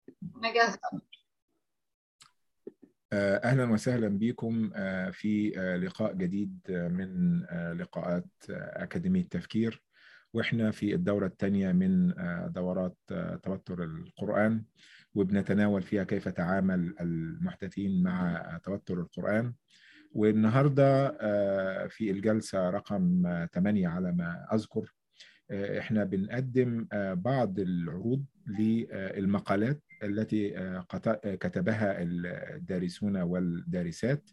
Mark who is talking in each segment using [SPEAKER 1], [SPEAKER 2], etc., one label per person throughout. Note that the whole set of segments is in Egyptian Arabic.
[SPEAKER 1] انا جاهزه
[SPEAKER 2] اهلا وسهلا بكم في لقاء جديد من لقاءات اكاديميه تفكير واحنا في الدوره الثانيه من دورات توتر القران وبنتناول فيها كيف تعامل المحدثين مع توتر القران والنهارده في الجلسه رقم 8 على ما اذكر احنا بنقدم بعض العروض للمقالات التي كتبها الدارسون والدارسات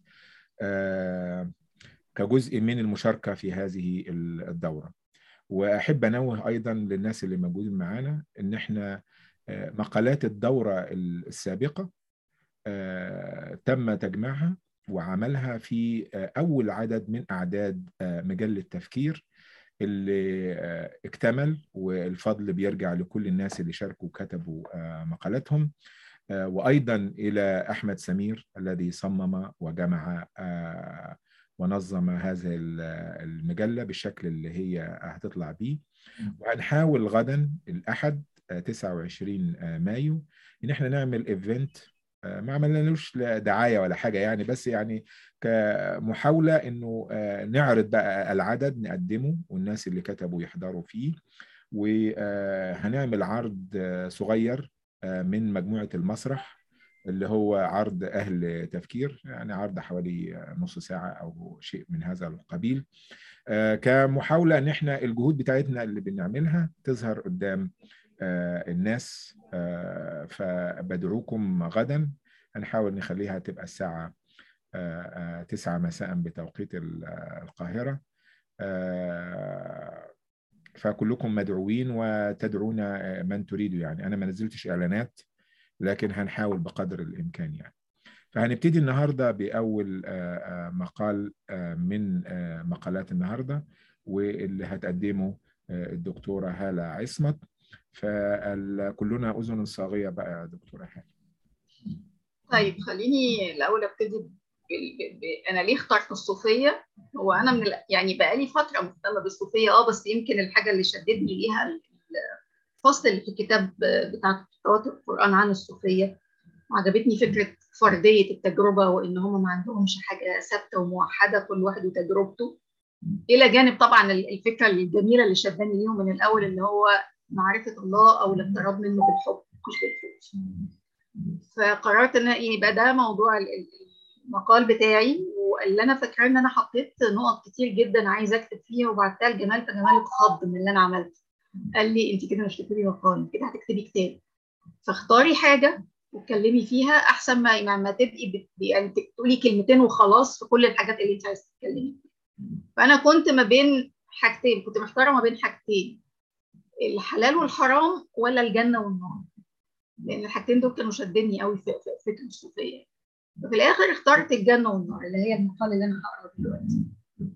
[SPEAKER 2] كجزء من المشاركه في هذه الدوره واحب انوه ايضا للناس اللي موجودين معانا ان احنا مقالات الدوره السابقه تم تجميعها وعملها في اول عدد من اعداد مجله تفكير اللي اكتمل والفضل بيرجع لكل الناس اللي شاركوا وكتبوا مقالاتهم وايضا الى احمد سمير الذي صمم وجمع ونظم هذه المجله بالشكل اللي هي هتطلع بيه وهنحاول غدا الاحد 29 مايو ان احنا نعمل ايفنت ما عملناش دعايه ولا حاجه يعني بس يعني كمحاوله انه نعرض بقى العدد نقدمه والناس اللي كتبوا يحضروا فيه وهنعمل عرض صغير من مجموعه المسرح اللي هو عرض اهل تفكير يعني عرض حوالي نص ساعه او شيء من هذا القبيل كمحاوله ان احنا الجهود بتاعتنا اللي بنعملها تظهر قدام الناس فبدعوكم غدا هنحاول نخليها تبقى الساعة تسعة مساء بتوقيت القاهرة فكلكم مدعوين وتدعون من تريدوا يعني أنا ما نزلتش إعلانات لكن هنحاول بقدر الإمكان يعني فهنبتدي النهاردة بأول مقال من مقالات النهاردة واللي هتقدمه الدكتورة هالة عصمت فكلنا اذن صاغيه بقى يا دكتوره هاني
[SPEAKER 1] طيب خليني الاول ابتدي ب... ب... ب... انا ليه اخترت الصوفيه هو انا من ال... يعني بقى لي فتره مهتمه بالصوفيه اه بس يمكن الحاجه اللي شدتني ليها الفصل اللي في الكتاب بتاع تواتر القران عن الصوفيه عجبتني فكره فرديه التجربه وان هم ما عندهمش حاجه ثابته وموحده كل واحد وتجربته الى جانب طبعا الفكره الجميله اللي شداني ليهم من الاول اللي هو معرفة الله أو الاقتراب منه بالحب مش بالخوف فقررت إن يبقى ده موضوع المقال بتاعي واللي أنا فاكراه إن أنا حطيت نقط كتير جدا عايزة أكتب فيها وبعتها لجمال فجمال اتخض من اللي أنا عملته قال لي أنت كده مش تكتبي مقال كده هتكتبي كتاب فاختاري حاجة واتكلمي فيها أحسن ما ما تبقي يعني تقولي كلمتين وخلاص في كل الحاجات اللي أنت عايزة تتكلمي فأنا كنت ما بين حاجتين كنت محتارة ما بين حاجتين الحلال والحرام ولا الجنه والنار لان الحاجتين دول كانوا شدني قوي في فكره الصوفيه ففي الاخر اخترت الجنه والنار اللي هي المقال اللي انا هقراه دلوقتي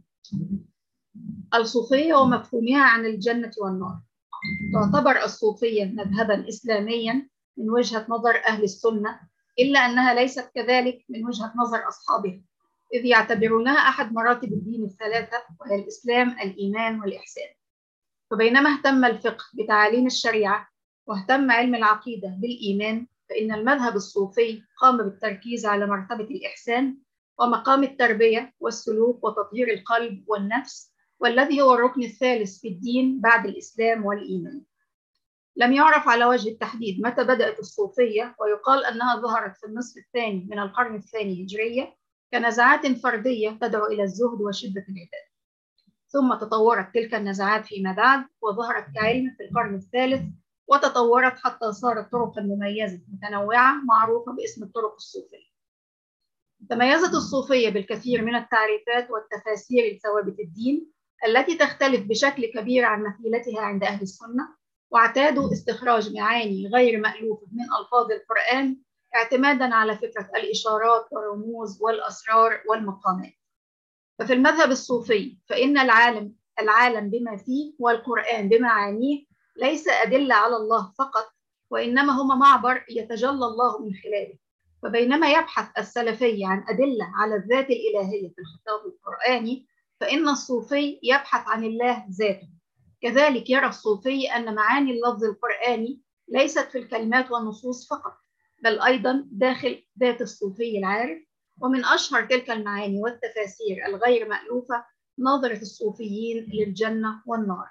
[SPEAKER 1] الصوفيه ومفهومها عن الجنه والنار تعتبر الصوفيه مذهبا اسلاميا من وجهه نظر اهل السنه الا انها ليست كذلك من وجهه نظر اصحابها اذ يعتبرونها احد مراتب الدين الثلاثه وهي الاسلام الايمان والاحسان فبينما اهتم الفقه بتعاليم الشريعة واهتم علم العقيدة بالإيمان فإن المذهب الصوفي قام بالتركيز على مرتبة الإحسان ومقام التربية والسلوك وتطهير القلب والنفس والذي هو الركن الثالث في الدين بعد الإسلام والإيمان لم يعرف على وجه التحديد متى بدأت الصوفية ويقال أنها ظهرت في النصف الثاني من القرن الثاني هجرية كنزعات فردية تدعو إلى الزهد وشدة العبادة ثم تطورت تلك النزعات فيما بعد وظهرت كعلم في القرن الثالث وتطورت حتى صارت طرقا مميزة متنوعة معروفة باسم الطرق الصوفية. تميزت الصوفية بالكثير من التعريفات والتفاسير لثوابت الدين التي تختلف بشكل كبير عن مثيلتها عند أهل السنة واعتادوا استخراج معاني غير مألوفة من ألفاظ القرآن اعتمادا على فكرة الإشارات والرموز والأسرار والمقامات. ففي المذهب الصوفي فإن العالم العالم بما فيه والقرآن بمعانيه ليس أدلة على الله فقط وإنما هما معبر يتجلى الله من خلاله فبينما يبحث السلفي عن أدلة على الذات الإلهية في الخطاب القرآني فإن الصوفي يبحث عن الله ذاته كذلك يرى الصوفي أن معاني اللفظ القرآني ليست في الكلمات والنصوص فقط بل أيضا داخل ذات الصوفي العارف ومن أشهر تلك المعاني والتفاسير الغير مألوفة نظرة الصوفيين للجنة والنار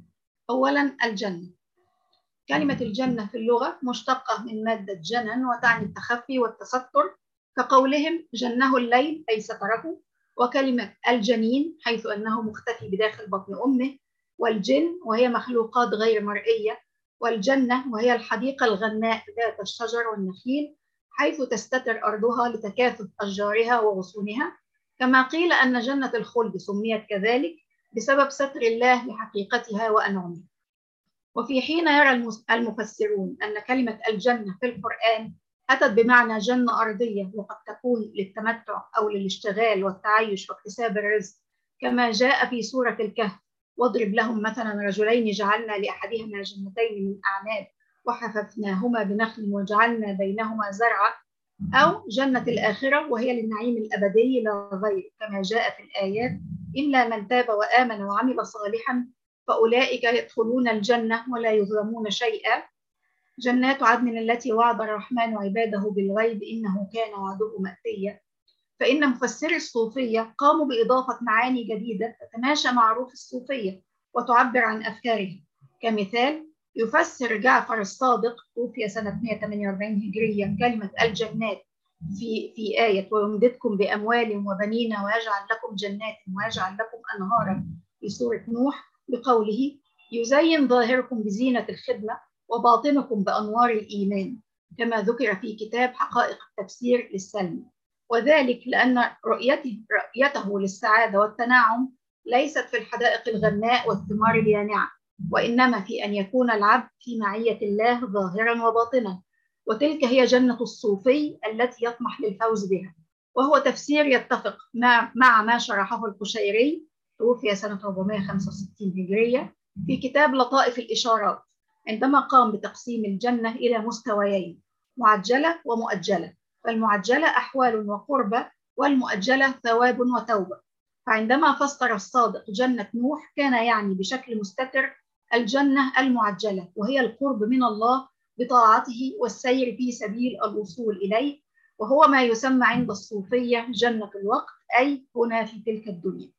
[SPEAKER 1] أولا الجنة كلمة الجنة في اللغة مشتقة من مادة جنن وتعني التخفي والتستر كقولهم جنه الليل أي ستره وكلمة الجنين حيث أنه مختفي بداخل بطن أمه والجن وهي مخلوقات غير مرئية والجنة وهي الحديقة الغناء ذات الشجر والنخيل حيث تستتر أرضها لتكاثف أشجارها وغصونها كما قيل أن جنة الخلد سميت كذلك بسبب ستر الله لحقيقتها وأنعمها وفي حين يرى المفسرون أن كلمة الجنة في القرآن أتت بمعنى جنة أرضية وقد تكون للتمتع أو للاشتغال والتعيش واكتساب الرزق كما جاء في سورة الكهف واضرب لهم مثلا رجلين جعلنا لأحدهما جنتين من أعناب وحففناهما بنخل وجعلنا بينهما زرعا أو جنة الآخرة وهي للنعيم الأبدي لا غير كما جاء في الآيات إلا من تاب وآمن وعمل صالحا فأولئك يدخلون الجنة ولا يظلمون شيئا جنات عدن التي وعد الرحمن عباده بالغيب إنه كان وعده مأتيا فإن مفسري الصوفية قاموا بإضافة معاني جديدة تتماشى مع روح الصوفية وتعبر عن أفكارهم كمثال يفسر جعفر الصادق توفي سنة 148 هجرية كلمة الجنات في في آية ويمددكم بأموال وبنين ويجعل لكم جنات ويجعل لكم أنهارا في سورة نوح بقوله يزين ظاهركم بزينة الخدمة وباطنكم بأنوار الإيمان كما ذكر في كتاب حقائق التفسير للسلم وذلك لأن رؤيته, رؤيته للسعادة والتنعم ليست في الحدائق الغناء والثمار اليانعة وإنما في أن يكون العبد في معية الله ظاهرا وباطنا وتلك هي جنة الصوفي التي يطمح للفوز بها وهو تفسير يتفق مع, مع ما شرحه القشيري توفي سنة 465 هجرية في كتاب لطائف الإشارات عندما قام بتقسيم الجنة إلى مستويين معجلة ومؤجلة فالمعجلة أحوال وقربة والمؤجلة ثواب وتوبة فعندما فسر الصادق جنة نوح كان يعني بشكل مستتر الجنة المعجلة وهي القرب من الله بطاعته والسير في سبيل الوصول إليه وهو ما يسمى عند الصوفية جنة الوقت أي هنا في تلك الدنيا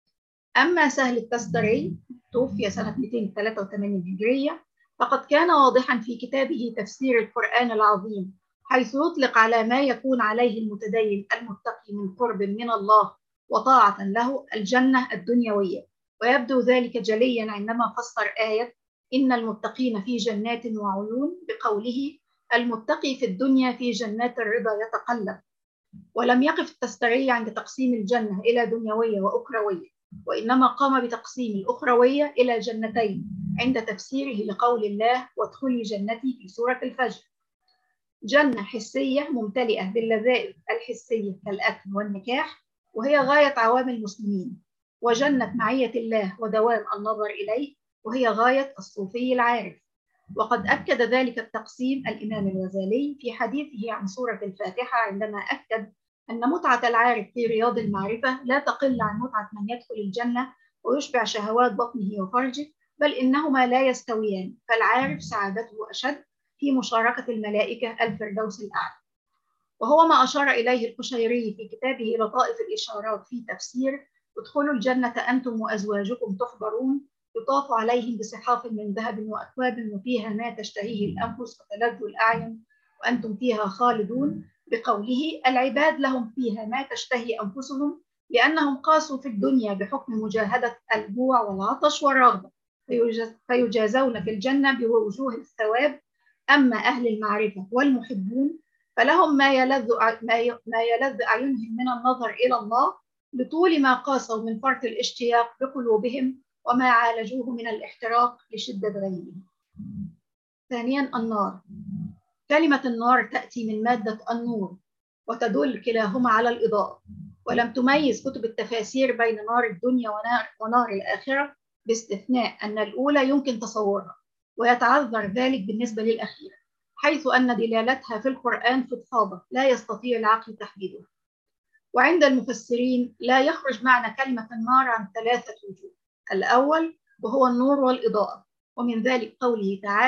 [SPEAKER 1] أما سهل التستري توفي سنة 283 هجرية فقد كان واضحا في كتابه تفسير القرآن العظيم حيث يطلق على ما يكون عليه المتدين المتقي من قرب من الله وطاعة له الجنة الدنيوية ويبدو ذلك جليا عندما فسر آية إن المتقين في جنات وعيون بقوله المتقي في الدنيا في جنات الرضا يتقلب ولم يقف التستري عند تقسيم الجنة إلى دنيوية وأخروية وإنما قام بتقسيم الأخروية إلى جنتين عند تفسيره لقول الله وادخلي جنتي في سورة الفجر جنة حسية ممتلئة باللذائذ الحسية كالأكل والنكاح وهي غاية عوام المسلمين وجنة معية الله ودوام النظر إليه وهي غاية الصوفي العارف وقد أكد ذلك التقسيم الإمام الغزالي في حديثه عن سورة الفاتحة عندما أكد أن متعة العارف في رياض المعرفة لا تقل عن متعة من يدخل الجنة ويشبع شهوات بطنه وفرجه بل إنهما لا يستويان فالعارف سعادته أشد في مشاركة الملائكة الفردوس الأعلى وهو ما أشار إليه القشيري في كتابه لطائف الإشارات في تفسير ادخلوا الجنة أنتم وأزواجكم تحبرون يطاف عليهم بصحاف من ذهب وأكواب وفيها ما تشتهيه الأنفس وتلذ الأعين وأنتم فيها خالدون بقوله العباد لهم فيها ما تشتهي أنفسهم لأنهم قاسوا في الدنيا بحكم مجاهدة الجوع والعطش والرغبة فيجازون في الجنة بوجوه الثواب أما أهل المعرفة والمحبون فلهم ما يلذ ما يلذ أعينهم من النظر إلى الله لطول ما قاسوا من فرط الاشتياق بقلوبهم وما عالجوه من الاحتراق لشدة غيهم. ثانيا النار كلمة النار تأتي من مادة النور وتدل كلاهما على الإضاءة ولم تميز كتب التفاسير بين نار الدنيا ونار, ونار الآخرة باستثناء أن الأولى يمكن تصورها ويتعذر ذلك بالنسبة للأخيرة حيث أن دلالتها في القرآن فضفاضة لا يستطيع العقل تحديدها وعند المفسرين لا يخرج معنى كلمة النار عن ثلاثة وجوه الأول وهو النور والإضاءة ومن ذلك قوله تعالى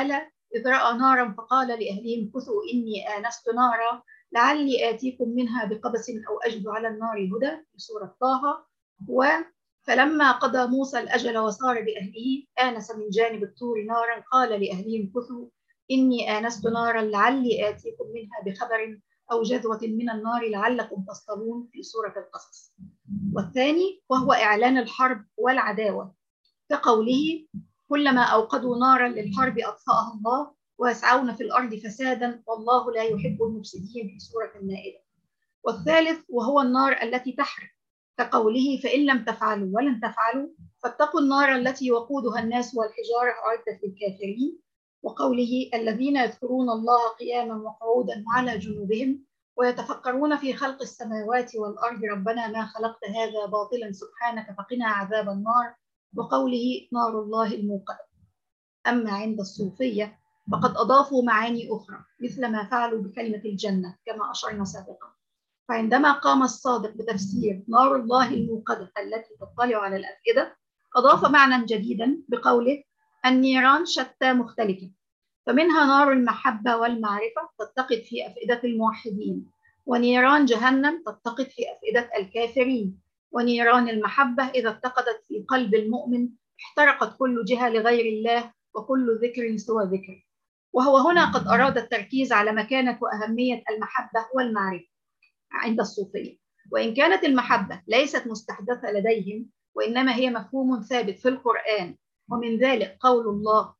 [SPEAKER 1] إذ رأى نارا فقال لأهلهم كثوا إني آنست نارا لعلي آتيكم منها بقبس أو أجد على النار هدى في سورة طه و فلما قضى موسى الأجل وصار بأهله آنس من جانب الطور نارا قال لأهلهم كثوا إني آنست نارا لعلي آتيكم منها بخبر أو جذوة من النار لعلكم تصطلون في سورة القصص والثاني وهو إعلان الحرب والعداوة كقوله كلما أوقدوا نارا للحرب أطفأها الله ويسعون في الأرض فسادا والله لا يحب المفسدين في سورة النائلة والثالث وهو النار التي تحرق كقوله فإن لم تفعلوا ولن تفعلوا فاتقوا النار التي وقودها الناس والحجارة أعدت للكافرين وقوله الذين يذكرون الله قياما وقعودا وعلى جنوبهم ويتفكرون في خلق السماوات والأرض ربنا ما خلقت هذا باطلا سبحانك فقنا عذاب النار وقوله نار الله الموقدة أما عند الصوفية فقد أضافوا معاني أخرى مثل ما فعلوا بكلمة الجنة كما أشرنا سابقا فعندما قام الصادق بتفسير نار الله الموقدة التي تطلع على الأفئدة أضاف معنى جديدا بقوله النيران شتى مختلفة فمنها نار المحبة والمعرفة تتقد في أفئدة الموحدين ونيران جهنم تتقد في أفئدة الكافرين ونيران المحبة إذا اتقدت في قلب المؤمن احترقت كل جهة لغير الله وكل ذكر سوى ذكر وهو هنا قد أراد التركيز على مكانة وأهمية المحبة والمعرفة عند الصوفية وإن كانت المحبة ليست مستحدثة لديهم وإنما هي مفهوم ثابت في القرآن ومن ذلك قول الله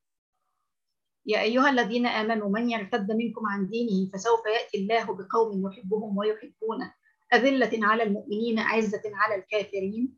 [SPEAKER 1] يا أيها الذين آمنوا من يرتد منكم عن دينه فسوف يأتي الله بقوم يحبهم ويحبونه أذلة على المؤمنين عزة على الكافرين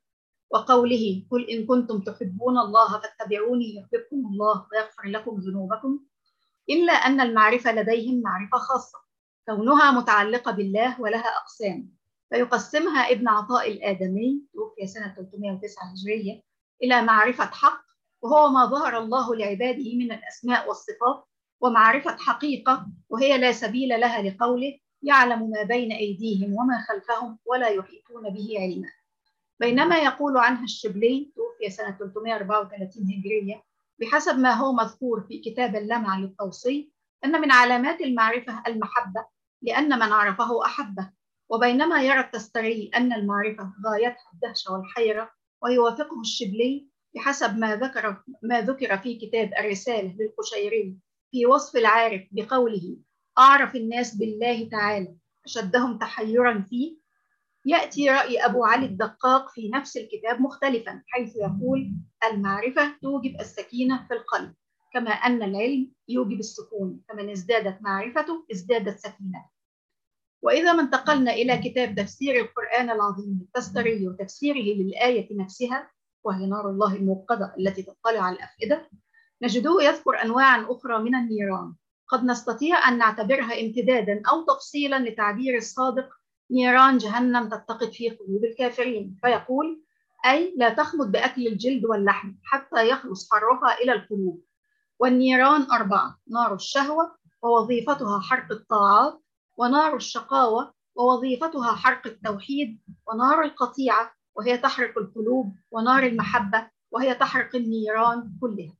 [SPEAKER 1] وقوله قل إن كنتم تحبون الله فاتبعوني يحببكم الله ويغفر لكم ذنوبكم إلا أن المعرفة لديهم معرفة خاصة كونها متعلقة بالله ولها أقسام فيقسمها ابن عطاء الآدمي توفي سنة 309 هجرية إلى معرفة حق وهو ما ظهر الله لعباده من الأسماء والصفات ومعرفة حقيقة وهي لا سبيل لها لقوله يعلم ما بين أيديهم وما خلفهم ولا يحيطون به علما بينما يقول عنها الشبلي توفي سنة 334 هجرية بحسب ما هو مذكور في كتاب اللمع للتوصي أن من علامات المعرفة المحبة لأن من عرفه أحبه وبينما يرى التستري أن المعرفة غايتها الدهشة والحيرة ويوافقه الشبلي بحسب ما ذكر ما ذكر في كتاب الرسالة للقشيري في وصف العارف بقوله أعرف الناس بالله تعالى أشدهم تحيرا فيه يأتي رأي أبو علي الدقاق في نفس الكتاب مختلفا حيث يقول المعرفة توجب السكينة في القلب كما أن العلم يوجب السكون فمن ازدادت معرفته ازدادت سكينته وإذا ما انتقلنا إلى كتاب تفسير القرآن العظيم التستري وتفسيره للآية نفسها وهي نار الله الموقدة التي تطلع على الأفئدة نجده يذكر أنواعا أخرى من النيران قد نستطيع أن نعتبرها امتدادا أو تفصيلا لتعبير الصادق نيران جهنم تتقد في قلوب الكافرين فيقول أي لا تخمد بأكل الجلد واللحم حتى يخلص حرها إلى القلوب والنيران أربعة نار الشهوة ووظيفتها حرق الطاعات ونار الشقاوة ووظيفتها حرق التوحيد ونار القطيعة وهي تحرق القلوب ونار المحبة وهي تحرق النيران كلها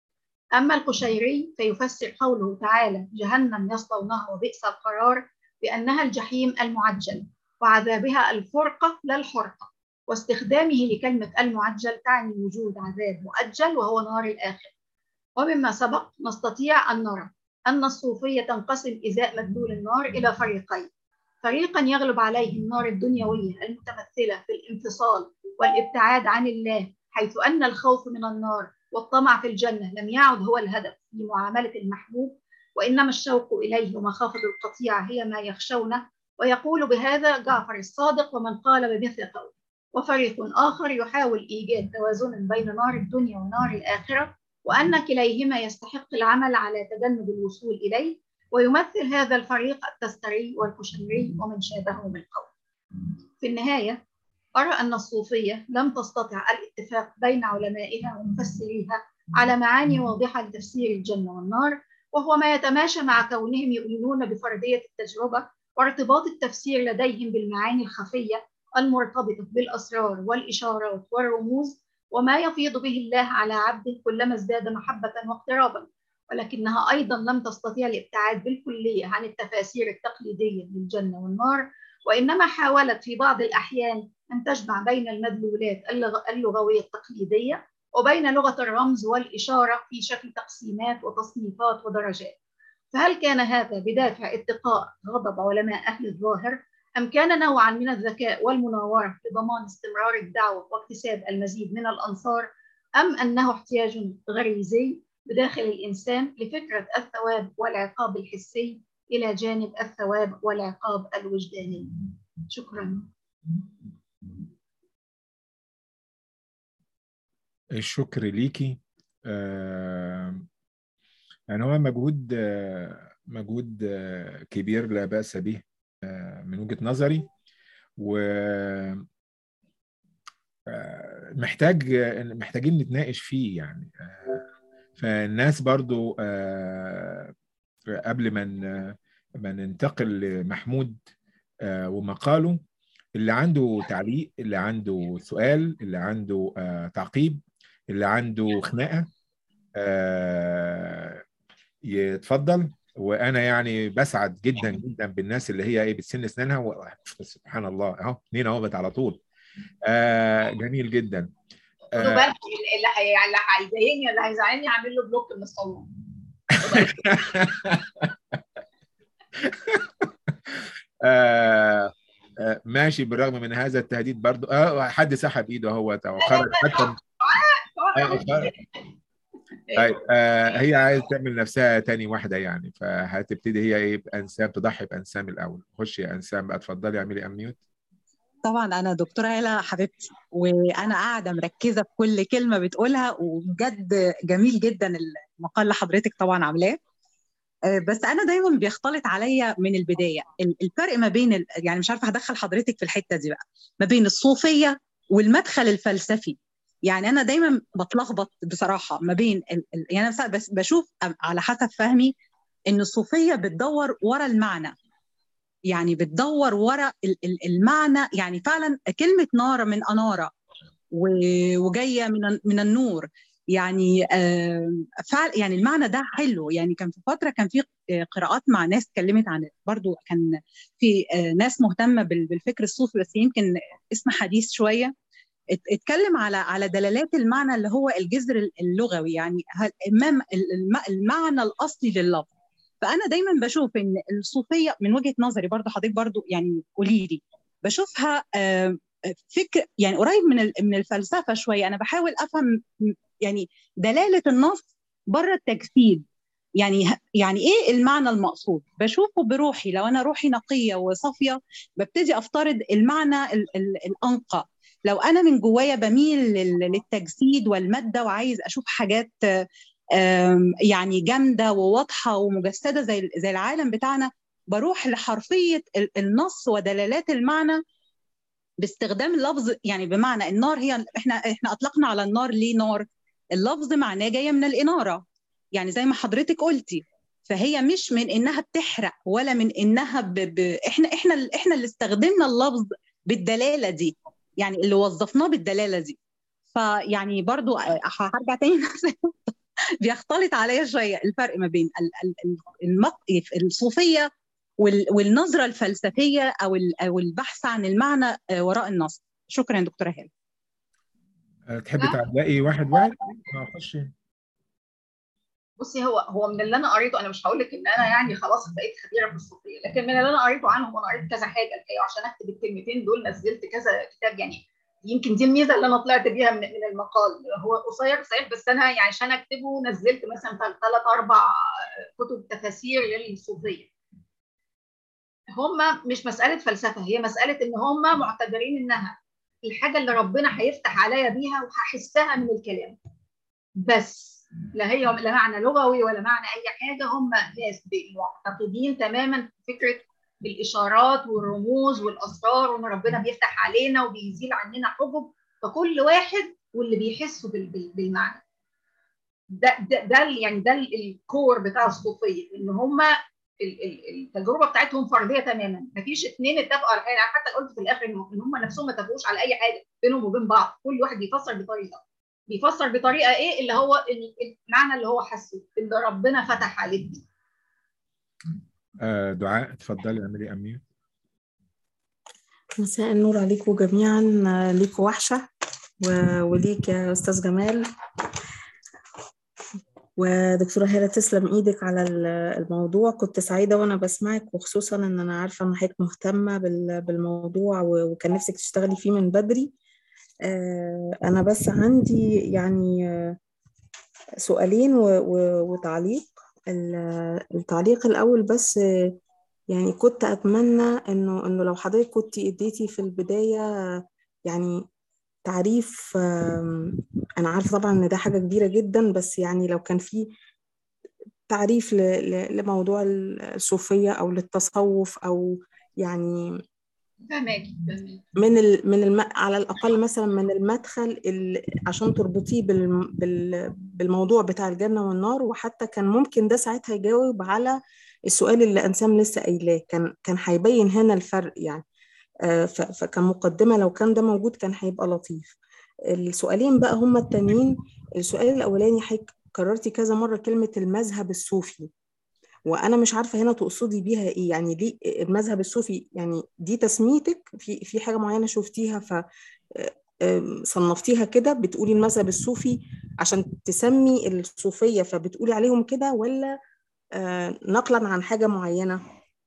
[SPEAKER 1] أما القشيري فيفسر قوله تعالى جهنم يصلونها وبئس القرار بأنها الجحيم المعجل وعذابها الفرقة لا الحرقة واستخدامه لكلمة المعجل تعني وجود عذاب مؤجل وهو نار الآخر ومما سبق نستطيع أن نرى أن الصوفية تنقسم إزاء مدلول النار إلى فريقين فريقا يغلب عليه النار الدنيوية المتمثلة في الانفصال والابتعاد عن الله حيث أن الخوف من النار والطمع في الجنة لم يعد هو الهدف في معاملة المحبوب وإنما الشوق إليه ومخافة القطيعة هي ما يخشونه ويقول بهذا جعفر الصادق ومن قال بمثل قوله وفريق آخر يحاول إيجاد توازن بين نار الدنيا ونار الآخرة وأن كليهما يستحق العمل على تجنب الوصول إليه ويمثل هذا الفريق التستري والكشمري ومن شابهه من قول في النهاية أرى أن الصوفية لم تستطع الاتفاق بين علمائها ومفسريها على معاني واضحة لتفسير الجنة والنار وهو ما يتماشى مع كونهم يؤمنون بفردية التجربة وارتباط التفسير لديهم بالمعاني الخفية المرتبطة بالأسرار والإشارات والرموز وما يفيض به الله على عبده كلما ازداد محبة واقترابا ولكنها أيضا لم تستطيع الابتعاد بالكلية عن التفاسير التقليدية للجنة والنار وإنما حاولت في بعض الأحيان أن تجمع بين المدلولات اللغوية التقليدية وبين لغة الرمز والإشارة في شكل تقسيمات وتصنيفات ودرجات فهل كان هذا بدافع اتقاء غضب علماء أهل الظاهر أم كان نوعا من الذكاء والمناورة لضمان استمرار الدعوة واكتساب المزيد من الأنصار أم أنه احتياج غريزي بداخل الإنسان لفكرة الثواب والعقاب الحسي إلى جانب الثواب والعقاب الوجداني شكرا
[SPEAKER 2] الشكر ليكي آه يعني هو مجهود آه مجهود آه كبير لا بأس به آه من وجهة نظري و محتاج محتاجين نتناقش فيه يعني فالناس برضو قبل ما ما ننتقل لمحمود ومقاله اللي عنده تعليق اللي عنده سؤال اللي عنده تعقيب اللي عنده خناقه يتفضل وانا يعني بسعد جدا جدا بالناس اللي هي ايه بتسن اسنانها و... سبحان الله اهو اتنين اهوت على طول آه جميل جدا
[SPEAKER 1] خدوا بالكم اللي هي اللي هيضايقني اللي هيزعلني هعمل له بلوك من الصالون
[SPEAKER 2] آه آه ماشي بالرغم من هذا التهديد برضو اه حد سحب ايده هو خرج حتى طيب آه هي عايزه تعمل نفسها تاني واحده يعني فهتبتدي هي ايه بانسام تضحي بانسام الاول خشي يا انسام بقى اتفضلي اعملي اميوت
[SPEAKER 3] طبعا انا دكتوره هاله حبيبتي وانا قاعده مركزه في كل كلمه بتقولها وبجد جميل جدا المقال اللي حضرتك طبعا عاملاه بس انا دايما بيختلط عليا من البدايه الفرق ما بين يعني مش عارفه هدخل حضرتك في الحته دي بقى ما بين الصوفيه والمدخل الفلسفي يعني انا دايما بتلخبط بصراحه ما بين ال... يعني انا بس بشوف على حسب فهمي ان الصوفيه بتدور ورا المعنى يعني بتدور ورا المعنى يعني فعلا كلمه نار من اناره وجايه من من النور يعني فعلا يعني المعنى ده حلو يعني كان في فتره كان في قراءات مع ناس اتكلمت عن برضو كان في ناس مهتمه بالفكر الصوفي بس يمكن اسم حديث شويه اتكلم على على دلالات المعنى اللي هو الجذر اللغوي يعني المعنى الاصلي لللفظ فانا دايما بشوف ان الصوفيه من وجهه نظري برضو حضرتك برضو يعني قولي لي بشوفها فكر يعني قريب من من الفلسفه شويه انا بحاول افهم يعني دلاله النص بره التجسيد يعني يعني ايه المعنى المقصود بشوفه بروحي لو انا روحي نقيه وصافيه ببتدي افترض المعنى ال ال الانقى لو انا من جوايا بميل للتجسيد والماده وعايز اشوف حاجات يعني جامده وواضحه ومجسده زي زي العالم بتاعنا بروح لحرفيه النص ودلالات المعنى باستخدام اللفظ يعني بمعنى النار هي احنا احنا اطلقنا على النار ليه نار؟ اللفظ معناه جايه من الاناره يعني زي ما حضرتك قلتي فهي مش من انها بتحرق ولا من انها ب... ب... احنا احنا احنا اللي استخدمنا اللفظ بالدلاله دي يعني اللي وظفناه بالدلاله دي فيعني برضو هرجع تاني بيختلط عليا شويه الفرق ما بين المق... الصوفيه والنظره الفلسفيه او او البحث عن المعنى وراء النص شكرا يا دكتوره هاله
[SPEAKER 2] تحبي تعلقي واحد واحد اخش
[SPEAKER 1] بصي هو هو من اللي انا قريته انا مش هقول لك ان انا يعني خلاص بقيت خبيره في الصوفيه لكن من اللي انا قريته عنهم وانا قريت كذا حاجه الحقيقه عشان اكتب الكلمتين دول نزلت كذا كتاب يعني يمكن دي الميزه اللي انا طلعت بيها من, من المقال هو قصير صحيح بس انا يعني عشان اكتبه نزلت مثلا ثلاث اربع كتب تفاسير للصوفيه هم مش مساله فلسفه هي مساله ان هم معتبرين انها الحاجه اللي ربنا هيفتح عليا بيها وهحسها من الكلام بس لا هي لا معنى لغوي ولا معنى اي حاجه هم ناس معتقدين تماما فكره الاشارات والرموز والاسرار وان ربنا بيفتح علينا وبيزيل عننا حجب فكل واحد واللي بيحسوا بالمعنى ده ده, ده يعني ده الكور بتاع الصوفيه ان هم التجربه بتاعتهم فرديه تماما مفيش اثنين اتفقوا على حاجه حتى قلت في الاخر ان هم نفسهم ما اتفقوش على اي حاجه بينهم وبين بعض كل واحد بيفسر بطريقه بيفسر بطريقه ايه اللي هو المعنى اللي هو حسه اللي ربنا فتح عليه بيه
[SPEAKER 2] آه دعاء اتفضلي اعملي امير
[SPEAKER 4] مساء النور عليكم جميعا ليكوا وحشة و- وليك يا أستاذ جمال ودكتورة هالة تسلم إيدك على ال- الموضوع كنت سعيدة وأنا بسمعك وخصوصا إن أنا عارفة إن حضرتك مهتمة بال- بالموضوع و- وكان نفسك تشتغلي فيه من بدري آه، أنا بس عندي يعني آه، سؤالين و- و- وتعليق ال- التعليق الأول بس آه، يعني كنت أتمنى إنه إنه لو حضرتك كنت اديتي في البداية يعني تعريف آم، أنا عارفة طبعا إن ده حاجة كبيرة جدا بس يعني لو كان في تعريف ل- ل- لموضوع الصوفية أو للتصوف أو يعني
[SPEAKER 1] فهماكي فهماكي
[SPEAKER 4] من ال من الم على الأقل مثلا من المدخل ال عشان تربطيه بال بال بالموضوع بتاع الجنة والنار وحتى كان ممكن ده ساعتها يجاوب على السؤال اللي أنسام لسه قايلاه كان كان هيبين هنا الفرق يعني آه، ف- فكان مقدمة لو كان ده موجود كان هيبقى لطيف السؤالين بقى هما التانيين السؤال الأولاني حضرتك كررتي كذا مرة كلمة المذهب الصوفي وانا مش عارفه هنا تقصدي بيها ايه يعني ليه المذهب الصوفي يعني دي تسميتك في في حاجه معينه شفتيها ف آم، صنفتيها كده بتقولي المذهب الصوفي عشان تسمي الصوفيه فبتقولي عليهم كده ولا آه، نقلا عن حاجه معينه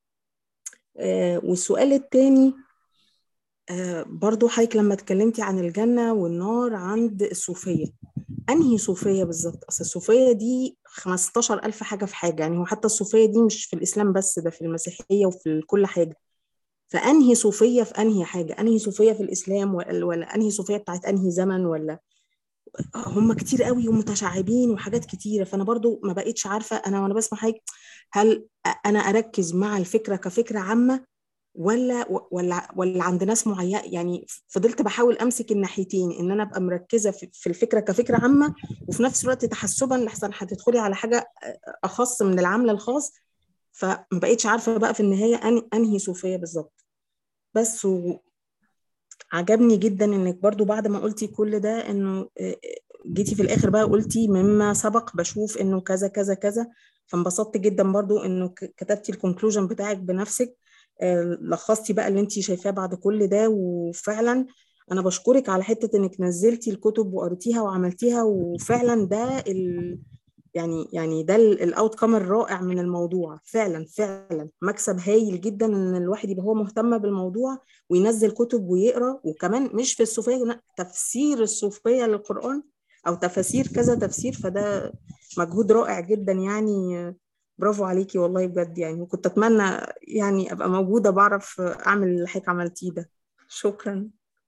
[SPEAKER 4] آه، والسؤال التاني آه، برضو حضرتك لما اتكلمتي عن الجنة والنار عند الصوفية أنهي صوفية بالظبط؟ أصل الصوفية دي 15 ألف حاجة في حاجة يعني هو حتى الصوفية دي مش في الإسلام بس ده في المسيحية وفي كل حاجة فأنهي صوفية في أنهي حاجة؟ أنهي صوفية في الإسلام ولا, ولا أنهي صوفية بتاعت أنهي زمن ولا هم كتير قوي ومتشعبين وحاجات كتيرة فأنا برضو ما بقيتش عارفة أنا وأنا بسمع حاجة هل أنا أركز مع الفكرة كفكرة عامة ولا ولا ولا عند ناس معينه يعني فضلت بحاول امسك الناحيتين ان انا ابقى مركزه في في الفكره كفكره عامه وفي نفس الوقت تحسبا لحسن هتدخلي على حاجه اخص من العمل الخاص فما بقيتش عارفه بقى في النهايه أن- انهي صوفيه بالظبط بس و... عجبني جدا انك برضو بعد ما قلتي كل ده انه آه، جيتي في الاخر بقى قلتي مما سبق بشوف انه كذا كذا كذا فانبسطت جدا برضو انه ك- كتبتي الكونكلوجن بتاعك بنفسك آه، لخصتي بقى اللي انت شايفاه بعد كل ده وفعلا انا بشكرك على حته انك نزلتي الكتب وقريتيها وعملتيها وفعلا ده ال... يعني يعني ده الاوت كام الرائع من الموضوع فعلا فعلا مكسب هايل جدا ان الواحد يبقى هو مهتم بالموضوع وينزل كتب ويقرا وكمان مش في الصوفيه لا تفسير الصوفيه للقران او تفاسير كذا تفسير فده مجهود رائع جدا يعني برافو عليكي والله بجد يعني وكنت اتمنى يعني ابقى موجوده بعرف اعمل اللي حضرتك عملتيه ده شكرا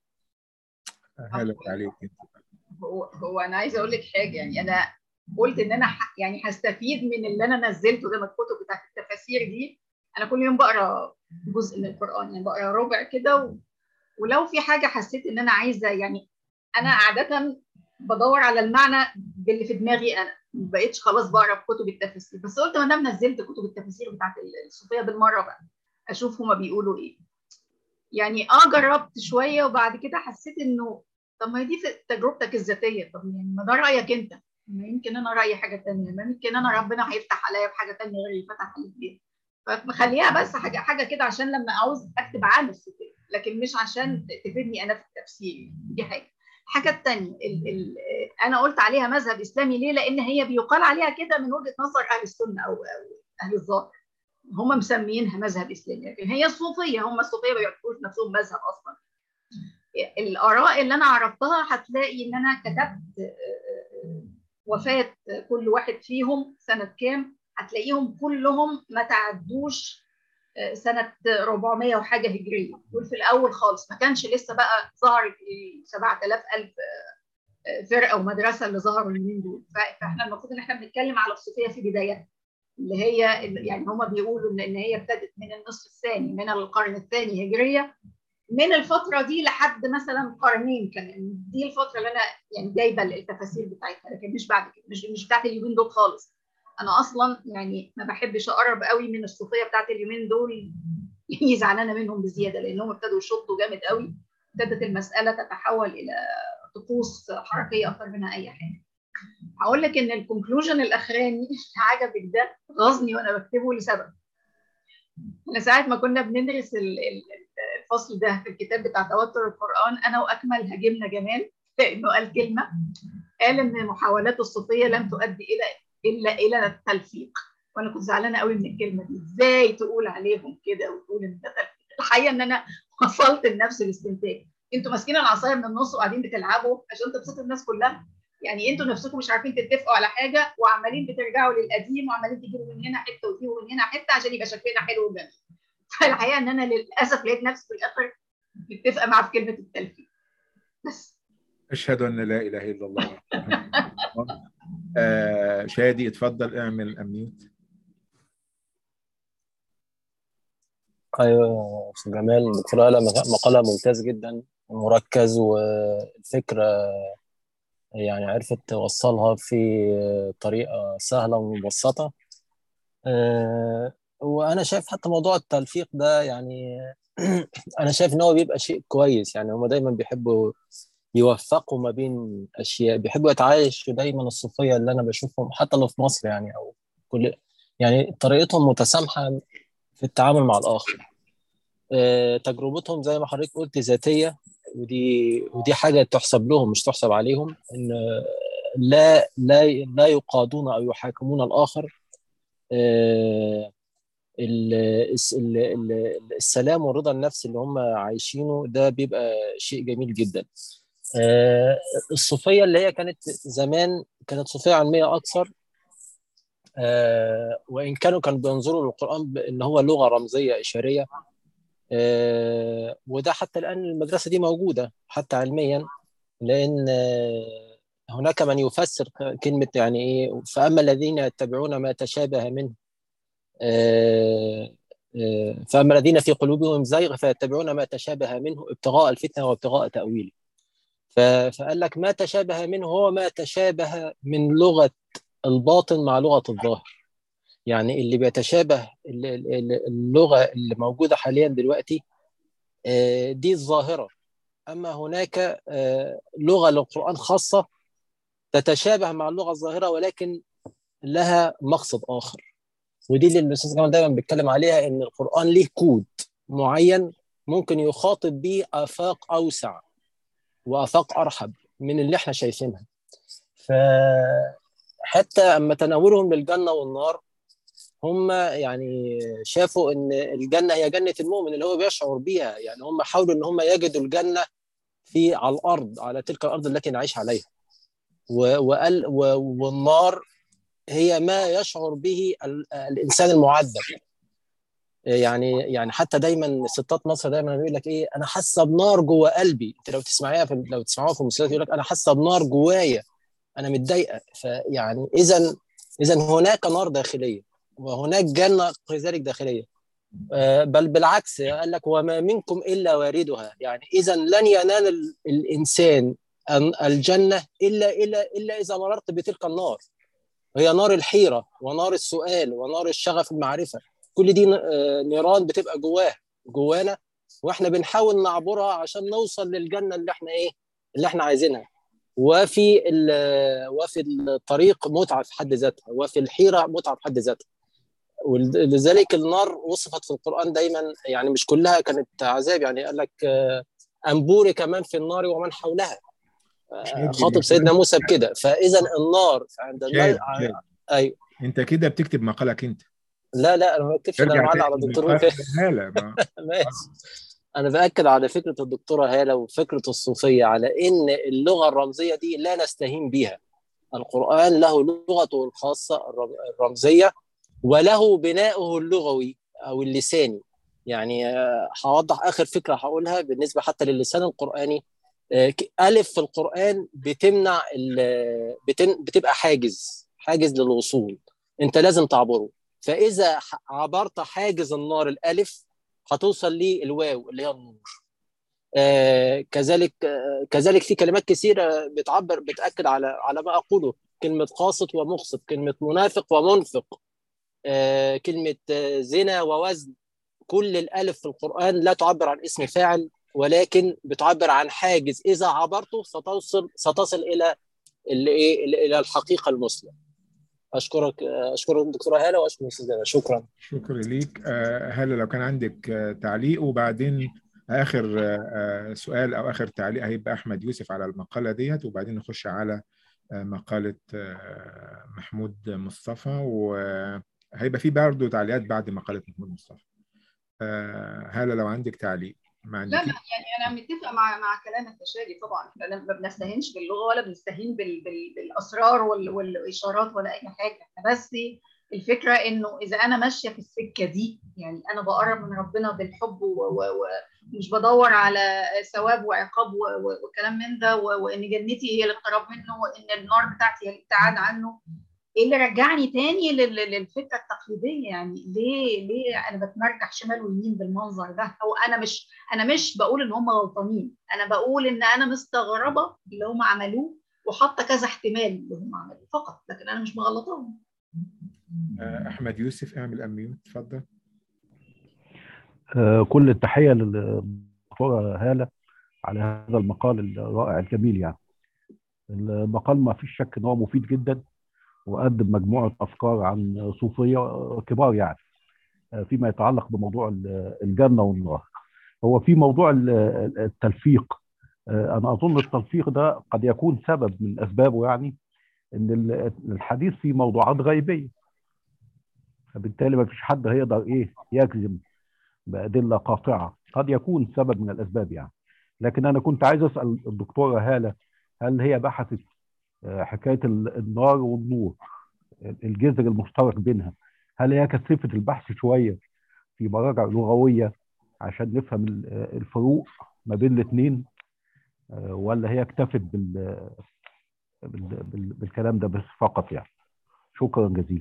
[SPEAKER 2] هلا عليك
[SPEAKER 1] هو هو انا عايزه اقول لك حاجه يعني انا قلت ان انا ح- يعني هستفيد من اللي انا نزلته ده من الكتب بتاعت التفاسير دي انا كل يوم بقرا جزء من القران يعني بقرا ربع كده و... ولو في حاجه حسيت ان انا عايزه يعني انا عاده بدور على المعنى باللي في دماغي انا ما بقتش خلاص بقرا في كتب التفاسير بس قلت ما دام نزلت كتب التفاسير بتاعت الصوفيه بالمره بقى اشوف هما بيقولوا ايه يعني اه جربت شويه وبعد كده حسيت انه طب ما هي دي في تجربتك الذاتيه طب يعني ما ده رايك انت ما يمكن انا رايي حاجه ثانيه ما يمكن انا ربنا هيفتح عليا بحاجه ثانيه غير اللي فتح عليك بيها فمخليها بس حاجه حاجه كده عشان لما عاوز اكتب عن الصوفيه لكن مش عشان تفيدني انا في التفسير دي حاجه الحاجه الثانيه ال ال انا قلت عليها مذهب اسلامي ليه لان هي بيقال عليها كده من وجهه نظر اهل السنه او, أو اهل الظاهر هم مسميينها مذهب اسلامي لكن هي الصوفيه هم الصوفيه ما بيعتبروش نفسهم مذهب اصلا الاراء اللي انا عرفتها هتلاقي ان انا كتبت وفاه كل واحد فيهم سنه كام هتلاقيهم كلهم ما تعدوش سنه 400 وحاجه هجريه دول في الاول خالص ما كانش لسه بقى ظهرت ال 7000 الف فرقه ومدرسه اللي ظهروا اليومين دول فاحنا المفروض ان احنا بنتكلم على الصوفيه في بدايتها اللي هي يعني هم بيقولوا ان هي ابتدت من النصف الثاني من القرن الثاني هجريه من الفتره دي لحد مثلا قرنين كمان دي الفتره اللي انا يعني جايبه التفاسير بتاعتها لكن مش بعد كده مش مش بتاعت اليومين دول خالص انا اصلا يعني ما بحبش اقرب قوي من الصوفيه بتاعت اليومين دول يعني زعلانه منهم بزياده لانهم ابتدوا يشطوا جامد قوي ابتدت المساله تتحول الى طقوس حركيه اكتر منها اي حاجه هقول لك ان الكونكلوجن الاخراني عجبك ده غاظني وانا بكتبه لسبب انا ساعه ما كنا بندرس الفصل ده في الكتاب بتاع توتر القران انا واكمل هاجمنا جمال لانه قال كلمه قال ان محاولات الصوفيه لم تؤدي الى الا الى التلفيق وانا كنت زعلانه قوي من الكلمه دي ازاي تقول عليهم كده وتقول ان ده تلفيق الحقيقه ان انا وصلت لنفس الاستنتاج انتوا ماسكين العصايه من النص وقاعدين بتلعبوا عشان تبسطوا الناس كلها يعني انتوا نفسكم مش عارفين تتفقوا على حاجه وعمالين بترجعوا للقديم وعمالين تجيبوا من هنا حته وتجيبوا من هنا حته عشان يبقى شكلنا حلو وجميل فالحقيقه ان انا للاسف لقيت نفسي في الاخر متفقه معاه في كلمه التلفيق بس
[SPEAKER 2] اشهد ان لا اله الا الله آه شادي اتفضل اعمل اميوت
[SPEAKER 5] ايوه استاذ جمال دكتور قال مقاله ممتاز جدا مركز والفكره يعني عرفت توصلها في طريقه سهله ومبسطه أه وانا شايف حتى موضوع التلفيق ده يعني انا شايف ان هو بيبقى شيء كويس يعني هم دايما بيحبوا يوفقوا ما بين اشياء بيحبوا يتعايشوا دايما الصوفيه اللي انا بشوفهم حتى لو في مصر يعني او كل يعني طريقتهم متسامحه في التعامل مع الاخر أه تجربتهم زي ما حضرتك قلت ذاتيه ودي ودي حاجه تحسب لهم مش تحسب عليهم ان لا لا لا يقادون او يحاكمون الاخر أه السلام والرضا النفسي اللي هم عايشينه ده بيبقى شيء جميل جدا أه الصوفيه اللي هي كانت زمان كانت صوفيه علميه اكثر أه وان كانوا كانوا بينظروا للقران بان هو لغه رمزيه اشاريه أه وده حتى الان المدرسه دي موجوده حتى علميا لان هناك من يفسر كلمه يعني ايه فاما الذين يتبعون ما تشابه منه فاما الذين في قلوبهم زيغ فيتبعون ما تشابه منه ابتغاء الفتنه وابتغاء تاويله فقال لك ما تشابه منه هو ما تشابه من لغه الباطن مع لغه الظاهر يعني اللي بيتشابه اللغه اللي موجوده حاليا دلوقتي دي الظاهره اما هناك لغه للقران خاصه تتشابه مع اللغه الظاهره ولكن لها مقصد اخر ودي اللي الاستاذ جمال دايما بيتكلم عليها ان القران ليه كود معين ممكن يخاطب بيه افاق اوسع وافاق ارحب من اللي احنا شايفينها فحتى اما تناولهم للجنه والنار هم يعني شافوا ان الجنه هي جنه المؤمن اللي هو بيشعر بيها يعني هم حاولوا ان هم يجدوا الجنه في على الارض على تلك الارض التي نعيش عليها وقال والنار هي ما يشعر به الانسان المعذب يعني يعني حتى دايما ستات مصر دايما بيقول لك ايه انا حاسه بنار جوه قلبي انت لو تسمعيها في لو تسمعوها في المسلسلات يقول لك انا حاسه بنار جوايا انا متضايقه فيعني اذا اذا هناك نار داخليه وهناك جنه كذلك داخليه بل بالعكس قال لك وما منكم الا واردها يعني اذا لن ينال الانسان الجنه الا الا الا اذا مررت بتلك النار هي نار الحيره ونار السؤال ونار الشغف المعرفه كل دي نيران بتبقى جواه جوانا واحنا بنحاول نعبرها عشان نوصل للجنه اللي احنا ايه اللي احنا عايزينها وفي وفي الطريق متعه في حد ذاتها وفي الحيره متعه في حد ذاتها ولذلك النار وصفت في القران دايما يعني مش كلها كانت عذاب يعني قال لك انبوري كمان في النار ومن حولها خاطب سيدنا موسى بكده فاذا النار عند
[SPEAKER 2] النار ايوه انت كده بتكتب مقالك انت
[SPEAKER 5] لا لا انا ما بكتبش انا معلق على الدكتور
[SPEAKER 2] هاله
[SPEAKER 5] ماشي انا باكد على فكره الدكتوره هاله وفكره الصوفيه على ان اللغه الرمزيه دي لا نستهين بها القران له لغته الخاصه الرمزيه وله بناؤه اللغوي او اللساني يعني هوضح اخر فكره هقولها بالنسبه حتى للسان القراني ألف في القرآن بتمنع بتن... بتبقى حاجز حاجز للوصول أنت لازم تعبره فإذا عبرت حاجز النار الألف هتوصل للواو اللي هي النور آه كذلك آه كذلك في كلمات كثيرة بتعبر بتأكد على على ما أقوله كلمة قاسط ومقسط كلمة منافق ومنفق آه كلمة زنا ووزن كل الألف في القرآن لا تعبر عن اسم فاعل ولكن بتعبر عن حاجز اذا عبرته ستوصل ستصل الى الايه الى الحقيقه المثلى اشكرك اشكرك دكتوره هاله واشكر استاذ شكرا
[SPEAKER 2] شكرا ليك هاله لو كان عندك تعليق وبعدين اخر سؤال او اخر تعليق هيبقى احمد يوسف على المقاله ديت وبعدين نخش على مقاله محمود مصطفى وهيبقى في برضه تعليقات بعد مقاله محمود مصطفى هاله لو عندك تعليق
[SPEAKER 1] ما لا لا يعني انا متفقه مع مع كلامك يا شادي طبعا احنا ما بنستهينش باللغه ولا بنستهين بال بال بالاسرار وال والاشارات ولا اي حاجه بس الفكره انه اذا انا ماشيه في السكه دي يعني انا بقرب من ربنا بالحب ومش بدور على ثواب وعقاب وكلام من ده وان جنتي هي الاقتراب منه وان النار بتاعتي هي الابتعاد عنه ايه اللي رجعني تاني للفكره التقليديه يعني ليه ليه انا بتمرجح شمال ويمين بالمنظر ده او انا مش انا مش بقول ان هم غلطانين انا بقول ان انا مستغربه اللي هم عملوه وحاطه كذا احتمال اللي هم عملوه فقط لكن انا مش مغلطاهم
[SPEAKER 2] احمد يوسف اعمل اميوت اتفضل
[SPEAKER 6] كل التحيه للدكتوره هاله على هذا المقال الرائع الجميل يعني المقال ما فيش شك ان هو مفيد جدا وقدم مجموعه افكار عن صوفيه كبار يعني فيما يتعلق بموضوع الجنه والنار هو في موضوع التلفيق انا اظن التلفيق ده قد يكون سبب من اسبابه يعني ان الحديث في موضوعات غيبيه فبالتالي ما فيش حد هيقدر ايه يجزم بادله قاطعه قد يكون سبب من الاسباب يعني لكن انا كنت عايز اسال الدكتوره هاله هل هي بحثت حكايه النار والنور الجذر المشترك بينها هل هي كثفت البحث شويه في مراجع لغويه عشان نفهم الفروق ما بين الاثنين ولا هي اكتفت بال بالكلام ده بس فقط يعني شكرا جزيلا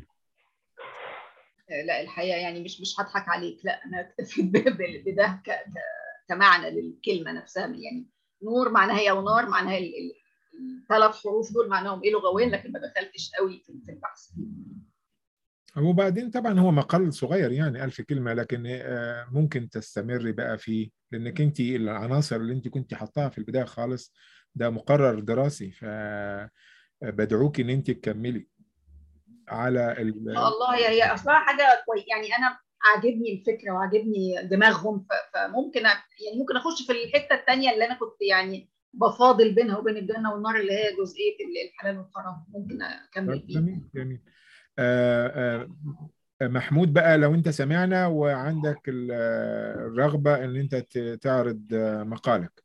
[SPEAKER 1] لا الحقيقه يعني مش مش هضحك عليك لا انا اكتفيت بده كمعنى للكلمه نفسها يعني نور معناها هي ونار معناها الثلاث حروف دول معناهم ايه لغويا لكن ما دخلتش قوي في البحث
[SPEAKER 2] وبعدين طبعا هو مقال صغير يعني ألف كلمة لكن ممكن تستمري بقى فيه لأنك أنت العناصر اللي أنت كنت حطاها في البداية خالص ده مقرر دراسي فبدعوك إن أنت تكملي على ال
[SPEAKER 1] الله هي هي أصلها حاجة كويس يعني أنا عاجبني الفكرة وعاجبني دماغهم فممكن يعني ممكن أخش في الحتة الثانية اللي أنا كنت يعني بفاضل بينها وبين الجنة والنار اللي هي جزئية الحلال والحرام ممكن أكمل فيها
[SPEAKER 2] جميل جميل آه آه محمود بقى لو انت سمعنا وعندك الرغبة ان انت تعرض مقالك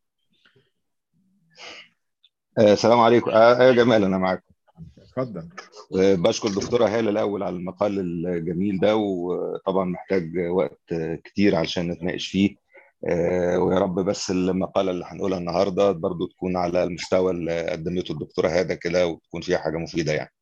[SPEAKER 7] السلام عليكم آه يا جمال انا معاكم
[SPEAKER 2] اتفضل
[SPEAKER 7] بشكر الدكتوره هاله الاول على المقال الجميل ده وطبعا محتاج وقت كتير علشان نتناقش فيه ويا رب بس المقاله اللي هنقولها النهارده برضو تكون على المستوى اللي قدمته الدكتوره هاده كده وتكون فيها حاجه مفيده يعني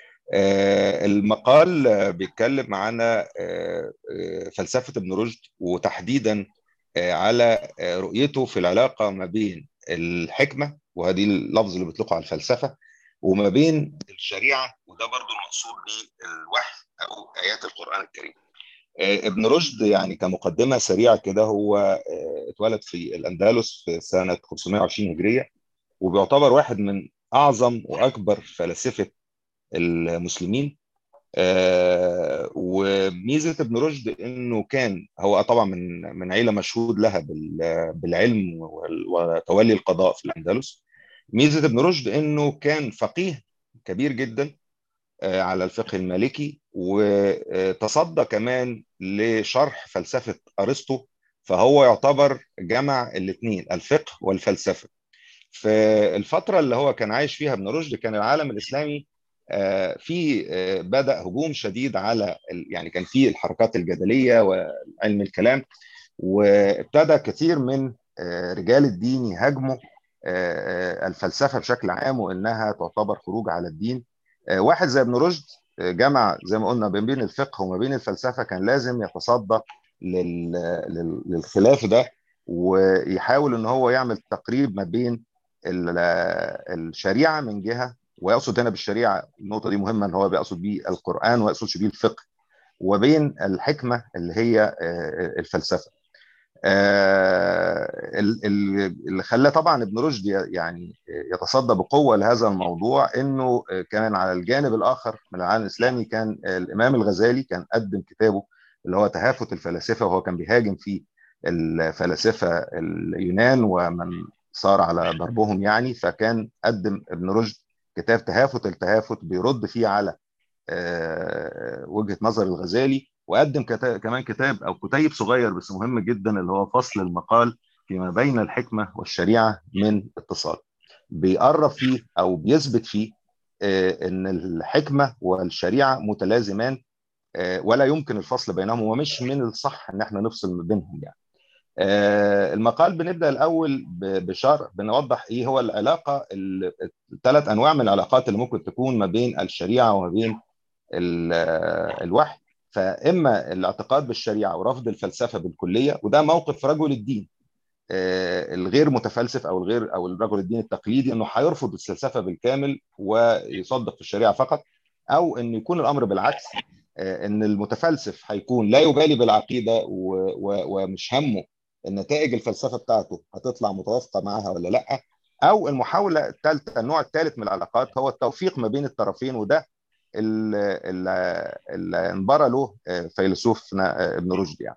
[SPEAKER 7] المقال بيتكلم عن فلسفة ابن رشد وتحديدا على رؤيته في العلاقة ما بين الحكمة وهذه اللفظ اللي بيطلقه على الفلسفة وما بين الشريعة وده برضو المقصود بالوحي أو آيات القرآن الكريم ابن رشد يعني كمقدمة سريعة كده هو اتولد في الأندلس في سنة 520 هجرية وبيعتبر واحد من أعظم وأكبر فلاسفة المسلمين آه وميزه ابن رشد انه كان هو طبعا من من عيله مشهود لها بالعلم وتولي القضاء في الاندلس ميزه ابن رشد انه كان فقيه كبير جدا آه على الفقه المالكي وتصدى كمان لشرح فلسفه ارسطو فهو يعتبر جمع الاثنين الفقه والفلسفه في الفتره اللي هو كان عايش فيها ابن رشد كان العالم الاسلامي في بدا هجوم شديد على يعني كان في الحركات الجدليه وعلم الكلام وابتدى كثير من رجال الدين يهاجموا الفلسفه بشكل عام وانها تعتبر خروج على الدين واحد زي ابن رشد جمع زي ما قلنا بين الفقه وما بين الفلسفه كان لازم يتصدى للخلاف ده ويحاول ان هو يعمل تقريب ما بين الشريعه من جهه ويقصد هنا بالشريعه النقطه دي مهمه ان هو بيقصد بيه القران وما يقصدش بيه الفقه وبين الحكمه اللي هي الفلسفه اللي خلاه طبعا ابن رشد يعني يتصدى بقوه لهذا الموضوع انه كان على الجانب الاخر من العالم الاسلامي كان الامام الغزالي كان قدم كتابه اللي هو تهافت الفلاسفه وهو كان بيهاجم فيه الفلاسفه اليونان ومن صار على ضربهم يعني فكان قدم ابن رشد كتاب تهافت التهافت بيرد فيه على وجهه نظر الغزالي وقدم كتاب كمان كتاب او كتيب صغير بس مهم جدا اللي هو فصل المقال فيما بين الحكمه والشريعه من اتصال بيقرب فيه او بيثبت فيه ان الحكمه والشريعه متلازمان ولا يمكن الفصل بينهم ومش من الصح ان احنا نفصل بينهم يعني المقال بنبدا الاول بشرح بنوضح ايه هو العلاقه الثلاث انواع من العلاقات اللي ممكن تكون ما بين الشريعه وما بين الوحي فاما الاعتقاد بالشريعه ورفض الفلسفه بالكليه وده موقف رجل الدين الغير متفلسف او الغير او الرجل الدين التقليدي انه هيرفض الفلسفه بالكامل ويصدق في الشريعه فقط او ان يكون الامر بالعكس ان المتفلسف هيكون لا يبالي بالعقيده ومش همه النتائج الفلسفه بتاعته هتطلع متوافقه معها ولا لا او المحاوله الثالثه النوع الثالث من العلاقات هو التوفيق ما بين الطرفين وده اللي انبرى له فيلسوفنا ابن رشد يعني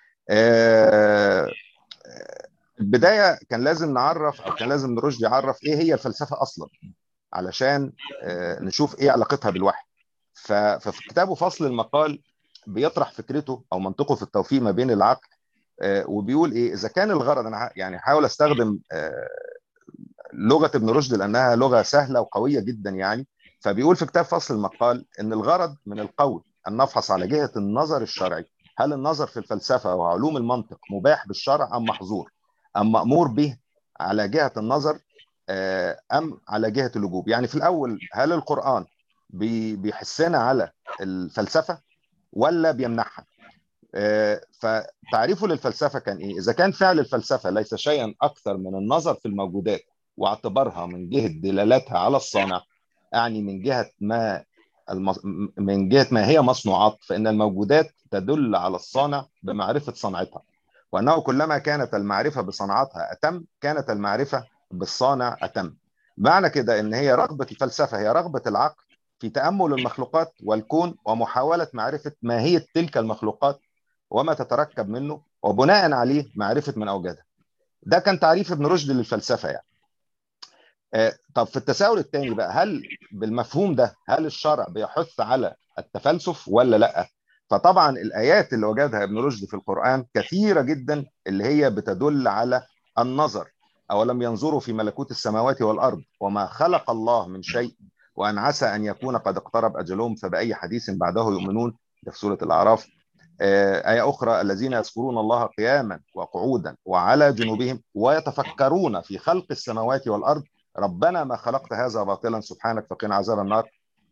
[SPEAKER 7] البدايه كان لازم نعرف او كان لازم ابن رشد يعرف ايه هي الفلسفه اصلا علشان نشوف ايه علاقتها بالوحي ففي كتابه فصل المقال بيطرح فكرته او منطقه في التوفيق ما بين العقل وبيقول ايه اذا كان الغرض انا يعني حاول استخدم لغه ابن رشد لانها لغه سهله وقويه جدا يعني فبيقول في كتاب فصل المقال ان الغرض من القول ان نفحص على جهه النظر الشرعي هل النظر في الفلسفه وعلوم المنطق مباح بالشرع ام محظور ام مامور به على جهه النظر ام على جهه الوجوب يعني في الاول هل القران بيحسنا على الفلسفه ولا بيمنعها فتعريفه للفلسفه كان ايه اذا كان فعل الفلسفه ليس شيئا اكثر من النظر في الموجودات واعتبارها من جهه دلالتها على الصانع اعني من جهه ما المص... من جهه ما هي مصنوعات فان الموجودات تدل على الصانع بمعرفه صنعتها وانه كلما كانت المعرفه بصنعتها اتم كانت المعرفه بالصانع اتم معنى كده ان هي رغبه الفلسفه هي رغبه العقل في تامل المخلوقات والكون ومحاوله معرفه ماهيه تلك المخلوقات وما تتركب منه وبناء عليه معرفه من اوجدها ده كان تعريف ابن رشد للفلسفه يعني طب في التساؤل الثاني بقى هل بالمفهوم ده هل الشرع بيحث على التفلسف ولا لا فطبعا الايات اللي وجدها ابن رشد في القران كثيره جدا اللي هي بتدل على النظر اولم ينظروا في ملكوت السماوات والارض وما خلق الله من شيء وان عسى ان يكون قد اقترب اجلهم فباي حديث بعده يؤمنون ده في سوره الاعراف آية أخرى الذين يذكرون الله قياما وقعودا وعلى جنوبهم ويتفكرون في خلق السماوات والأرض ربنا ما خلقت هذا باطلا سبحانك فقنا عذاب النار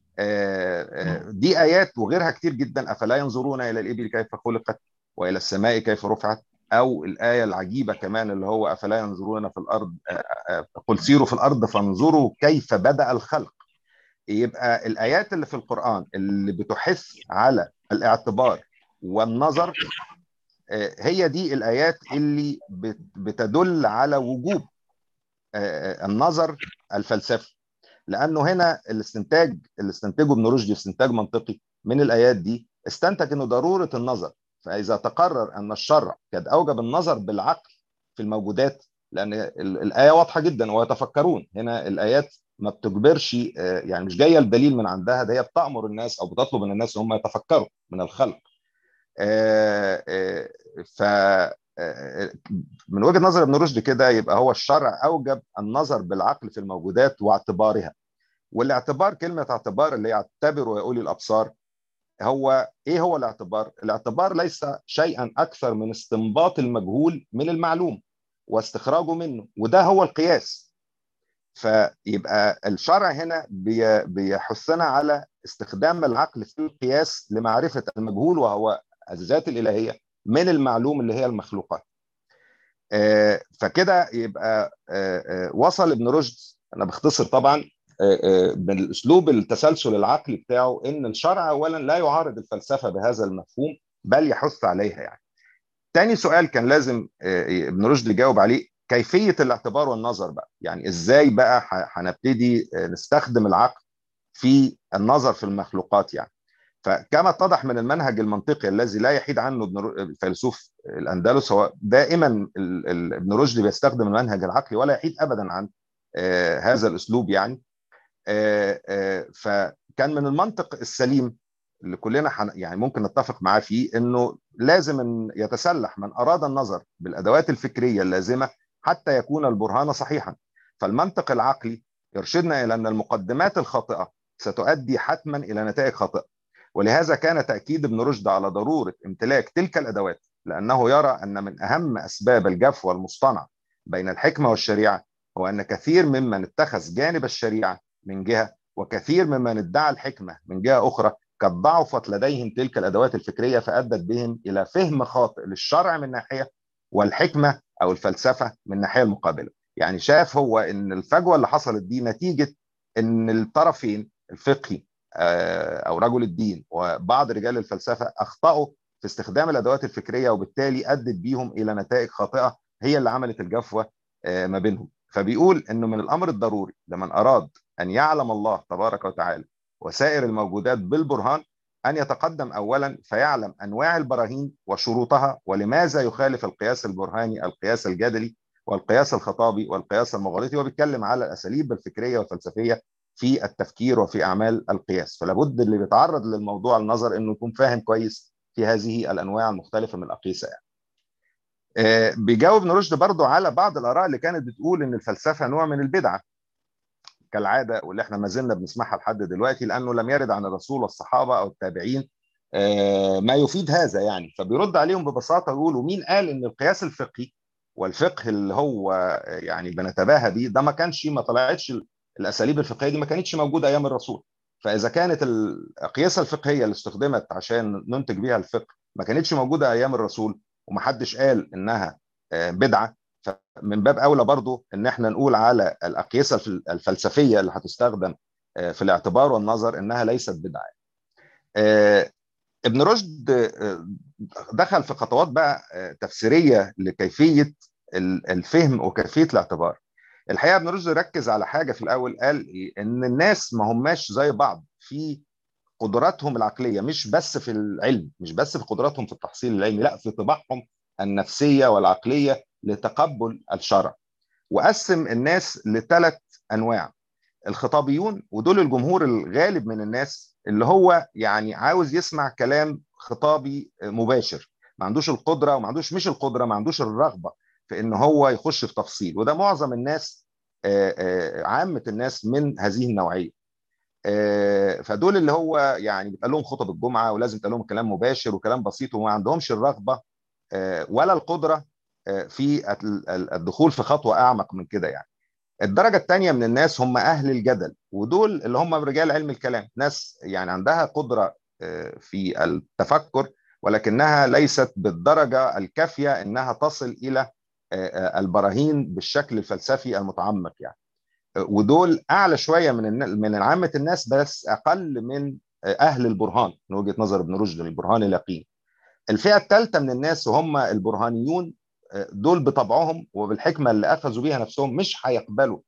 [SPEAKER 7] دي آيات وغيرها كتير جدا أفلا ينظرون إلى الإبل كيف خلقت وإلى السماء كيف رفعت أو الآية العجيبة كمان اللي هو أفلا ينظرون في الأرض قل سيروا في الأرض فانظروا كيف بدأ الخلق يبقى الآيات اللي في القرآن اللي بتحث على الاعتبار والنظر هي دي الآيات اللي بتدل على وجوب النظر الفلسفي لأنه هنا الاستنتاج اللي استنتجه ابن رشد استنتاج منطقي من الآيات دي استنتج أنه ضرورة النظر فإذا تقرر أن الشرع قد أوجب النظر بالعقل في الموجودات لأن الآية واضحة جدا ويتفكرون هنا الآيات ما بتجبرش يعني مش جايه الدليل من عندها ده هي بتامر الناس او بتطلب من الناس ان هم يتفكروا من الخلق ف من وجهه نظر ابن رشد كده يبقى هو الشرع اوجب النظر بالعقل في الموجودات واعتبارها والاعتبار كلمه اعتبار اللي يعتبر ويقول الابصار هو ايه هو الاعتبار الاعتبار ليس شيئا اكثر من استنباط المجهول من المعلوم واستخراجه منه وده هو القياس فيبقى الشرع هنا بيحثنا على استخدام العقل في القياس لمعرفه المجهول وهو الذات الالهيه من المعلوم اللي هي المخلوقات. فكده يبقى وصل ابن رشد انا بختصر طبعا بالاسلوب التسلسل العقلي بتاعه ان الشرع اولا لا يعارض الفلسفه بهذا المفهوم بل يحث عليها يعني. تاني سؤال كان لازم ابن رشد يجاوب عليه كيفيه الاعتبار والنظر بقى يعني ازاي بقى هنبتدي نستخدم العقل في النظر في المخلوقات يعني فكما اتضح من المنهج المنطقي الذي لا يحيد عنه ابن الفيلسوف الاندلس هو دائما ابن رشد بيستخدم المنهج العقلي ولا يحيد ابدا عن هذا الاسلوب يعني فكان من المنطق السليم اللي كلنا يعني ممكن نتفق معاه فيه انه لازم أن يتسلح من اراد النظر بالادوات الفكريه اللازمه حتى يكون البرهان صحيحا فالمنطق العقلي يرشدنا الى ان المقدمات الخاطئه ستؤدي حتما الى نتائج خاطئه ولهذا كان تاكيد ابن رشد على ضروره امتلاك تلك الادوات لانه يرى ان من اهم اسباب الجفوه المصطنع بين الحكمه والشريعه هو ان كثير ممن اتخذ جانب الشريعه من جهه وكثير ممن ادعى الحكمه من جهه اخرى قد ضعفت لديهم تلك الادوات الفكريه فادت بهم الى فهم خاطئ للشرع من ناحيه والحكمه او الفلسفه من الناحيه المقابله يعني شاف هو ان الفجوه اللي حصلت دي نتيجه ان الطرفين الفقهي او رجل الدين وبعض رجال الفلسفه اخطاوا في استخدام الادوات الفكريه وبالتالي ادت بيهم الى نتائج خاطئه هي اللي عملت الجفوه ما بينهم فبيقول انه من الامر الضروري لمن اراد ان يعلم الله تبارك وتعالى وسائر الموجودات بالبرهان ان يتقدم اولا فيعلم انواع البراهين وشروطها ولماذا يخالف القياس البرهاني القياس الجدلي والقياس الخطابي والقياس المغالطي وبيتكلم على الاساليب الفكريه والفلسفيه في التفكير وفي اعمال القياس فلا بد اللي بيتعرض للموضوع النظر انه يكون فاهم كويس في هذه الانواع المختلفه من الاقيسه يعني. آه بيجاوب ابن رشد برضه على بعض الاراء اللي كانت بتقول ان الفلسفه نوع من البدعه كالعاده واللي احنا ما زلنا بنسمعها لحد دلوقتي لانه لم يرد عن الرسول والصحابه او التابعين آه ما يفيد هذا يعني فبيرد عليهم ببساطه يقول ومين قال ان القياس الفقهي والفقه اللي هو يعني بنتباهى بيه ده ما كانش ما طلعتش الاساليب الفقهيه دي ما كانتش موجوده ايام الرسول فاذا كانت الاقيسه الفقهيه اللي استخدمت عشان ننتج بيها الفقه ما كانتش موجوده ايام الرسول ومحدش قال انها بدعه فمن باب اولى برضو ان احنا نقول على الاقيسه الفلسفيه اللي هتستخدم في الاعتبار والنظر انها ليست بدعه ابن رشد دخل في خطوات بقى تفسيريه لكيفيه الفهم وكيفيه الاعتبار الحقيقه ابن رشد ركز على حاجه في الاول قال إيه؟ ان الناس ما هماش زي بعض في قدراتهم العقليه مش بس في العلم مش بس في قدراتهم في التحصيل العلمي لا في طباعهم النفسيه والعقليه لتقبل الشرع وقسم الناس لثلاث انواع الخطابيون ودول الجمهور الغالب من الناس اللي هو يعني عاوز يسمع كلام خطابي مباشر ما عندوش القدره وما عندوش مش القدره ما عندوش الرغبه في ان هو يخش في تفصيل وده معظم الناس عامه الناس من هذه النوعيه فدول اللي هو يعني بيتقال لهم خطب الجمعه ولازم تقول لهم كلام مباشر وكلام بسيط وما عندهمش الرغبه ولا القدره في الدخول في خطوه اعمق من كده يعني الدرجه الثانيه من الناس هم اهل الجدل ودول اللي هم رجال علم الكلام ناس يعني عندها قدره في التفكر ولكنها ليست بالدرجه الكافيه انها تصل الى البراهين بالشكل الفلسفي المتعمق يعني ودول اعلى شويه من من عامه الناس بس اقل من اهل البرهان من وجهه نظر ابن رشد البرهان اليقين الفئه الثالثه من الناس وهم البرهانيون دول بطبعهم وبالحكمه اللي اخذوا بيها نفسهم مش هيقبلوا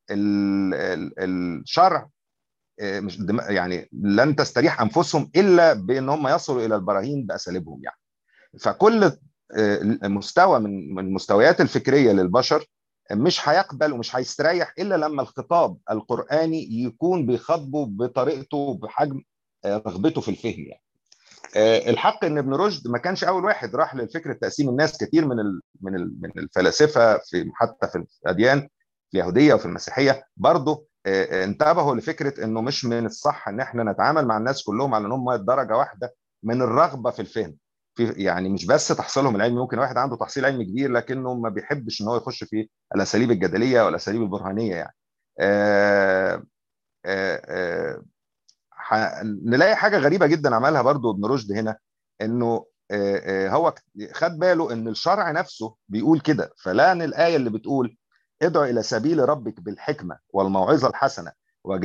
[SPEAKER 7] الشرع مش يعني لن تستريح انفسهم الا بان هم يصلوا الى البراهين باساليبهم يعني فكل مستوى من المستويات الفكريه للبشر مش هيقبل ومش هيستريح الا لما الخطاب القراني يكون بيخاطبه بطريقته بحجم رغبته في الفهم يعني الحق ان ابن رشد ما كانش اول واحد راح للفكره تقسيم الناس كتير من ال من ال من الفلاسفه في حتى في الاديان اليهوديه وفي المسيحيه برضه انتبهوا لفكره انه مش من الصح ان احنا نتعامل مع الناس كلهم على انهم درجه واحده من الرغبه في الفهم في يعني مش بس تحصيلهم العلمي ممكن واحد عنده تحصيل علمي كبير لكنه ما بيحبش ان هو يخش في الاساليب الجدليه والاساليب البرهانيه يعني آآ آآ نلاقي حاجه غريبه جدا عملها برضو ابن رشد هنا انه هو خد باله ان الشرع نفسه بيقول كده فلان الايه اللي بتقول ادعو الى سبيل ربك بالحكمه والموعظه الحسنه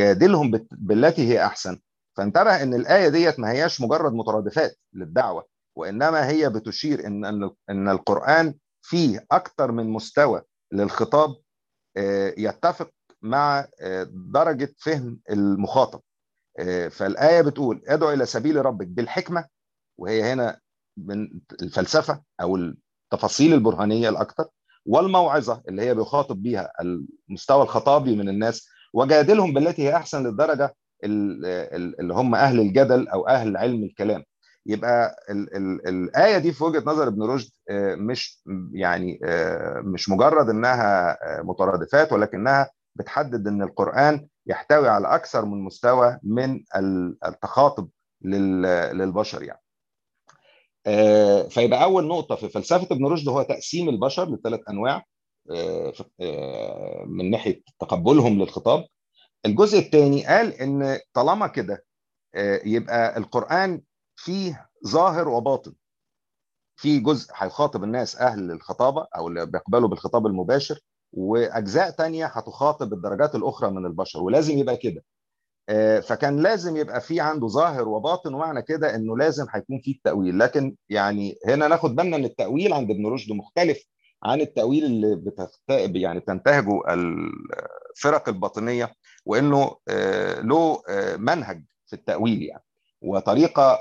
[SPEAKER 7] وجادلهم بالتي هي احسن فانتبه ان الايه ديت ما هياش مجرد مترادفات للدعوه وانما هي بتشير ان ان القران فيه اكثر من مستوى للخطاب يتفق مع درجه فهم المخاطب فالايه بتقول ادعو الى سبيل ربك بالحكمه وهي هنا من الفلسفه او التفاصيل البرهانيه الاكثر والموعظه اللي هي بيخاطب بيها المستوى الخطابي من الناس وجادلهم بالتي هي احسن للدرجه اللي هم اهل الجدل او اهل علم الكلام يبقى ال ال الايه دي في وجهه نظر ابن رشد مش يعني مش مجرد انها مترادفات ولكنها بتحدد ان القران يحتوي على اكثر من مستوى من التخاطب للبشر يعني فيبقى اول نقطه في فلسفه ابن رشد هو تقسيم البشر لثلاث انواع من ناحيه تقبلهم للخطاب الجزء الثاني قال ان طالما كده يبقى القران فيه ظاهر وباطن في جزء هيخاطب الناس اهل الخطابه او اللي بيقبلوا بالخطاب المباشر واجزاء تانية هتخاطب الدرجات الاخرى من البشر ولازم يبقى كده فكان لازم يبقى في عنده ظاهر وباطن ومعنى كده انه لازم هيكون في التاويل لكن يعني هنا ناخد بالنا ان التاويل عند ابن رشد مختلف عن التاويل اللي بتفت... يعني تنتهجه الفرق الباطنيه وانه له منهج في التاويل يعني وطريقه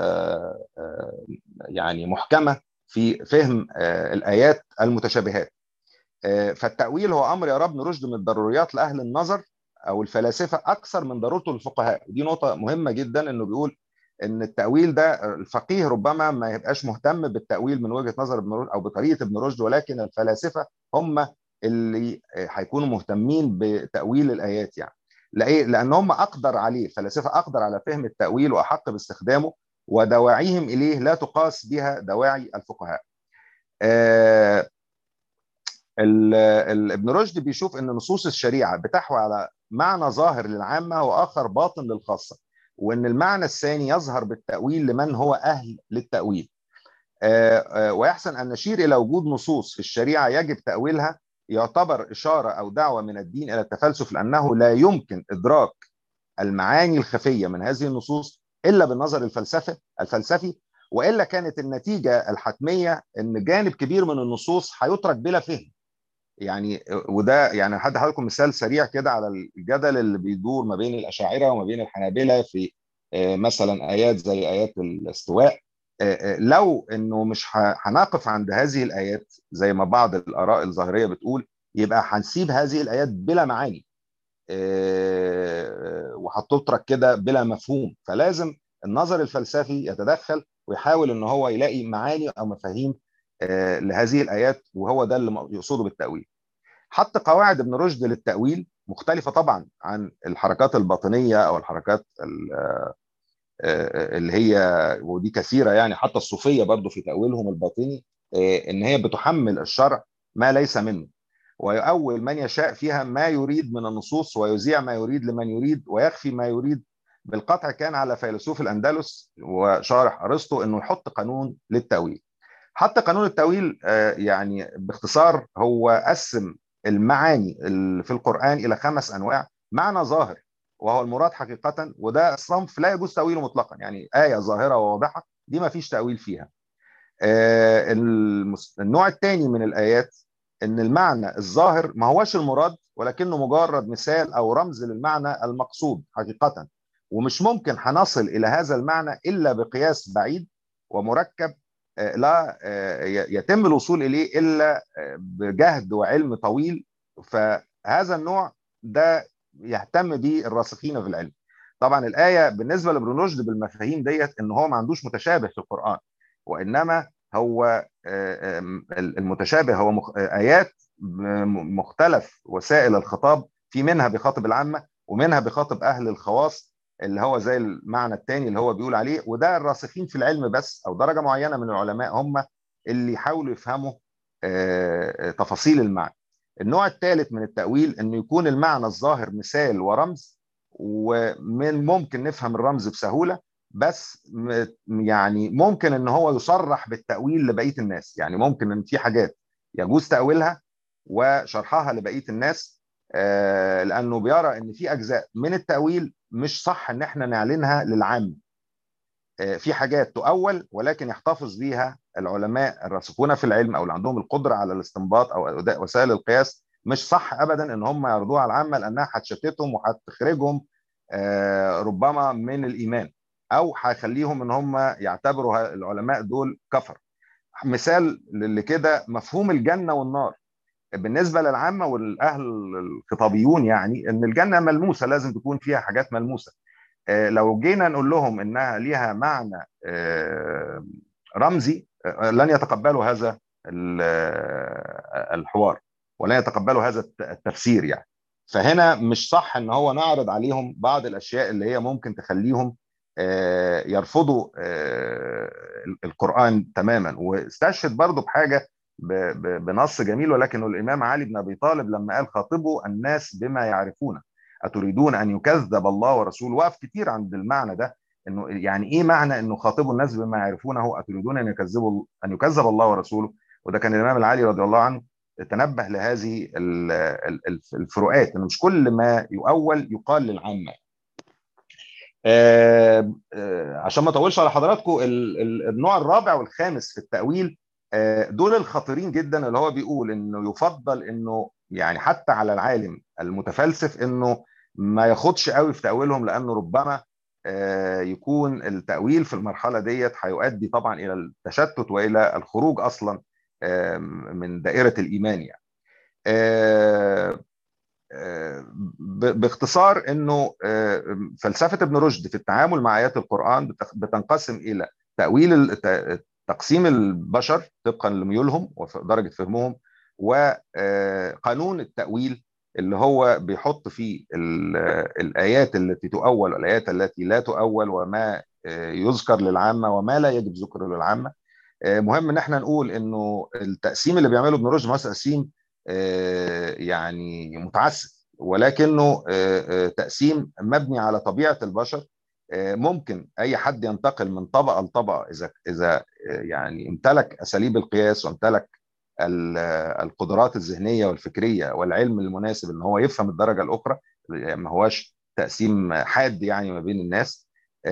[SPEAKER 7] يعني محكمه في فهم الايات المتشابهات فالتاويل هو امر يرى ابن رشد من الضروريات لاهل النظر او الفلاسفه اكثر من ضرورته للفقهاء ودي نقطه مهمه جدا انه بيقول ان التاويل ده الفقيه ربما ما يبقاش مهتم بالتاويل من وجهه نظر ابن رشد او بطريقه ابن رشد ولكن الفلاسفه هم اللي هيكونوا مهتمين بتاويل الايات يعني لأيه؟ لان هم اقدر عليه الفلاسفه اقدر على فهم التاويل واحق باستخدامه ودواعيهم اليه لا تقاس بها دواعي الفقهاء آه ابن رشد بيشوف ان نصوص الشريعه بتحوي على معنى ظاهر للعامه واخر باطن للخاصه وان المعنى الثاني يظهر بالتاويل لمن هو اهل للتاويل ويحسن ان نشير الى وجود نصوص في الشريعه يجب تاويلها يعتبر اشاره او دعوه من الدين الى التفلسف لانه لا يمكن ادراك المعاني الخفيه من هذه النصوص الا بالنظر الفلسفي الفلسفي والا كانت النتيجه الحتميه ان جانب كبير من النصوص هيترك بلا فهم يعني وده يعني هدي حضراتكم مثال سريع كده على الجدل اللي بيدور ما بين الاشاعره وما بين الحنابله في مثلا ايات زي ايات الاستواء لو انه مش هنقف عند هذه الايات زي ما بعض الاراء الظاهريه بتقول يبقى هنسيب هذه الايات بلا معاني وهتترك كده بلا مفهوم فلازم النظر الفلسفي يتدخل ويحاول ان هو يلاقي معاني او مفاهيم لهذه الايات وهو ده اللي يقصده بالتاويل حط قواعد ابن رشد للتاويل مختلفه طبعا عن الحركات الباطنيه او الحركات اللي هي ودي كثيره يعني حتى الصوفيه برضو في تاويلهم الباطني ان هي بتحمل الشرع ما ليس منه ويؤول من يشاء فيها ما يريد من النصوص ويذيع ما يريد لمن يريد ويخفي ما يريد بالقطع كان على فيلسوف الاندلس وشارح ارسطو انه يحط قانون للتاويل حتى قانون التاويل يعني باختصار هو قسم المعاني في القران الى خمس انواع معنى ظاهر وهو المراد حقيقه وده الصنف لا يجوز تاويله مطلقا يعني ايه ظاهره وواضحه دي ما فيش تاويل فيها النوع الثاني من الايات ان المعنى الظاهر ما هوش المراد ولكنه مجرد مثال او رمز للمعنى المقصود حقيقه ومش ممكن هنصل الى هذا المعنى الا بقياس بعيد ومركب لا يتم الوصول اليه الا بجهد وعلم طويل فهذا النوع ده يهتم به الراسخين في العلم طبعا الايه بالنسبه لابن رشد بالمفاهيم ديت ان هو ما عندوش متشابه في القران وانما هو المتشابه هو ايات مختلف وسائل الخطاب في منها بيخاطب العامه ومنها بيخاطب اهل الخواص اللي هو زي المعنى الثاني اللي هو بيقول عليه وده الراسخين في العلم بس او درجه معينه من العلماء هم اللي يحاولوا يفهموا تفاصيل المعنى. النوع الثالث من التاويل انه يكون المعنى الظاهر مثال ورمز ومن ممكن نفهم الرمز بسهوله بس يعني ممكن ان هو يصرح بالتاويل لبقيه الناس يعني ممكن ان في حاجات يجوز تاويلها وشرحها لبقيه الناس لانه بيرى ان في اجزاء من التاويل مش صح ان احنا نعلنها للعام في حاجات تؤول ولكن يحتفظ بيها العلماء الراسخون في العلم او اللي عندهم القدره على الاستنباط او وسائل القياس مش صح ابدا ان هم يعرضوها على العامه لانها هتشتتهم وهتخرجهم ربما من الايمان او هيخليهم ان هم يعتبروا العلماء دول كفر مثال لكده مفهوم الجنه والنار بالنسبه للعامه والاهل الخطابيون يعني ان الجنه ملموسه لازم تكون فيها حاجات ملموسه لو جينا نقول لهم انها ليها معنى رمزي لن يتقبلوا هذا الحوار ولن يتقبلوا هذا التفسير يعني فهنا مش صح ان هو نعرض عليهم بعض الاشياء اللي هي ممكن تخليهم يرفضوا القرآن تماما واستشهد برضه بحاجة بنص جميل ولكنه الإمام علي بن أبي طالب لما قال خاطبوا الناس بما يعرفون أتريدون أن يكذب الله ورسوله وقف كتير عند المعنى ده انه يعني ايه معنى انه خاطبوا الناس بما يعرفونه اتريدون ان يكذبوا ان يكذب الله ورسوله وده كان الامام العلي رضي الله عنه تنبه لهذه الفروقات انه مش كل ما يؤول يقال للعامه آه آه عشان ما اطولش على حضراتكم النوع الرابع والخامس في التاويل آه دول الخطيرين جدا اللي هو بيقول انه يفضل انه يعني حتى على العالم المتفلسف انه ما ياخدش قوي في تاويلهم لانه ربما يكون التاويل في المرحله ديت هيؤدي طبعا الى التشتت والى الخروج اصلا من دائره الايمان يعني باختصار انه فلسفه ابن رشد في التعامل مع ايات القران بتنقسم الى تاويل تقسيم البشر طبقا لميولهم ودرجه فهمهم وقانون التاويل اللي هو بيحط فيه الايات التي تؤول والايات التي لا تؤول وما يذكر للعامه وما لا يجب ذكره للعامه مهم ان احنا نقول انه التقسيم اللي بيعمله ابن رشد تقسيم يعني متعسف ولكنه تقسيم مبني على طبيعه البشر ممكن اي حد ينتقل من طبقه لطبقه اذا اذا يعني امتلك اساليب القياس وامتلك القدرات الذهنيه والفكريه والعلم المناسب ان هو يفهم الدرجه الاخرى ما هواش تقسيم حاد يعني ما بين الناس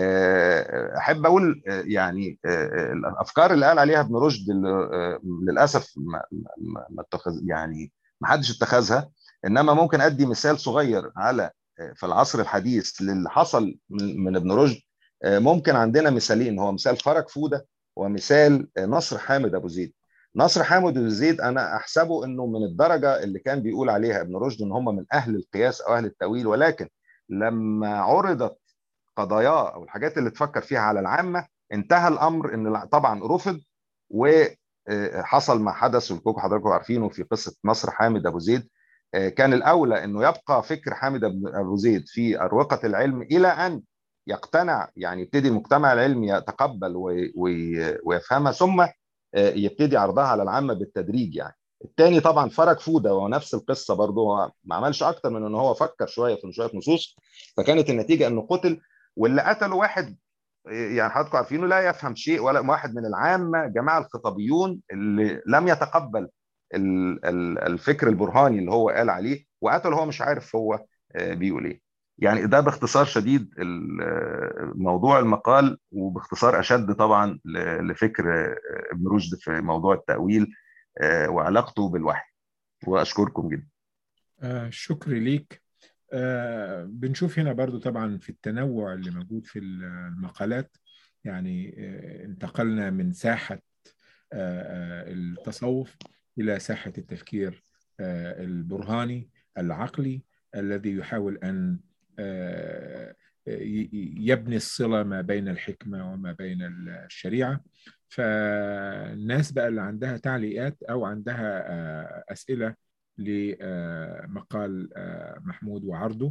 [SPEAKER 7] احب اقول يعني الافكار اللي قال عليها ابن رشد للاسف ما ما اتخذ يعني ما حدش اتخذها انما ممكن ادي مثال صغير على في العصر الحديث للي حصل من ابن رشد ممكن عندنا مثالين هو مثال فرج فوده ومثال نصر حامد ابو زيد نصر حامد ابو زيد انا احسبه انه من الدرجه اللي كان بيقول عليها ابن رشد ان هم من اهل القياس او اهل التاويل ولكن لما عرضت قضاياه او الحاجات اللي تفكر فيها على العامه انتهى الامر ان طبعا رفض وحصل ما حدث والكوكو حضراتكم عارفينه في قصه نصر حامد ابو زيد كان الاولى انه يبقى فكر حامد ابو زيد في اروقه العلم الى ان يقتنع يعني يبتدي المجتمع العلمي يتقبل ويفهمها ثم يبتدي عرضها على العامه بالتدريج يعني الثاني طبعا فرج فوده وهو نفس القصه برضه هو ما عملش اكتر من ان هو فكر شويه في شويه نصوص فكانت النتيجه انه قتل واللي قتله واحد يعني حضراتكم عارفينه لا يفهم شيء ولا واحد من العامه جماعه الخطابيون اللي لم يتقبل الفكر البرهاني اللي هو قال عليه وقتل هو مش عارف هو بيقول ايه يعني ده باختصار شديد موضوع المقال وباختصار اشد طبعا لفكر ابن رشد في موضوع التاويل وعلاقته بالوحي واشكركم جدا
[SPEAKER 2] آه شكر ليك آه بنشوف هنا برضو طبعا في التنوع اللي موجود في المقالات يعني آه انتقلنا من ساحة آه التصوف إلى ساحة التفكير آه البرهاني العقلي الذي يحاول أن آه يبني الصلة ما بين الحكمة وما بين الشريعة فالناس بقى اللي عندها تعليقات أو عندها آه أسئلة لمقال محمود وعرضه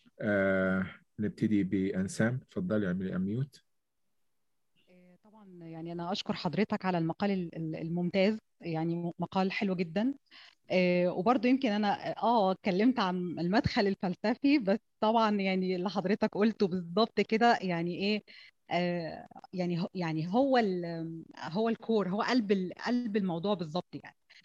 [SPEAKER 2] نبتدي بأنسام تفضلي اعملي أميوت
[SPEAKER 8] طبعا يعني أنا أشكر حضرتك على المقال الممتاز يعني مقال حلو جدا وبرضه يمكن انا اه اتكلمت عن المدخل الفلسفي بس طبعا يعني اللي حضرتك قلته بالظبط كده يعني ايه آه يعني يعني هو هو الكور هو قلب قلب الموضوع بالظبط يعني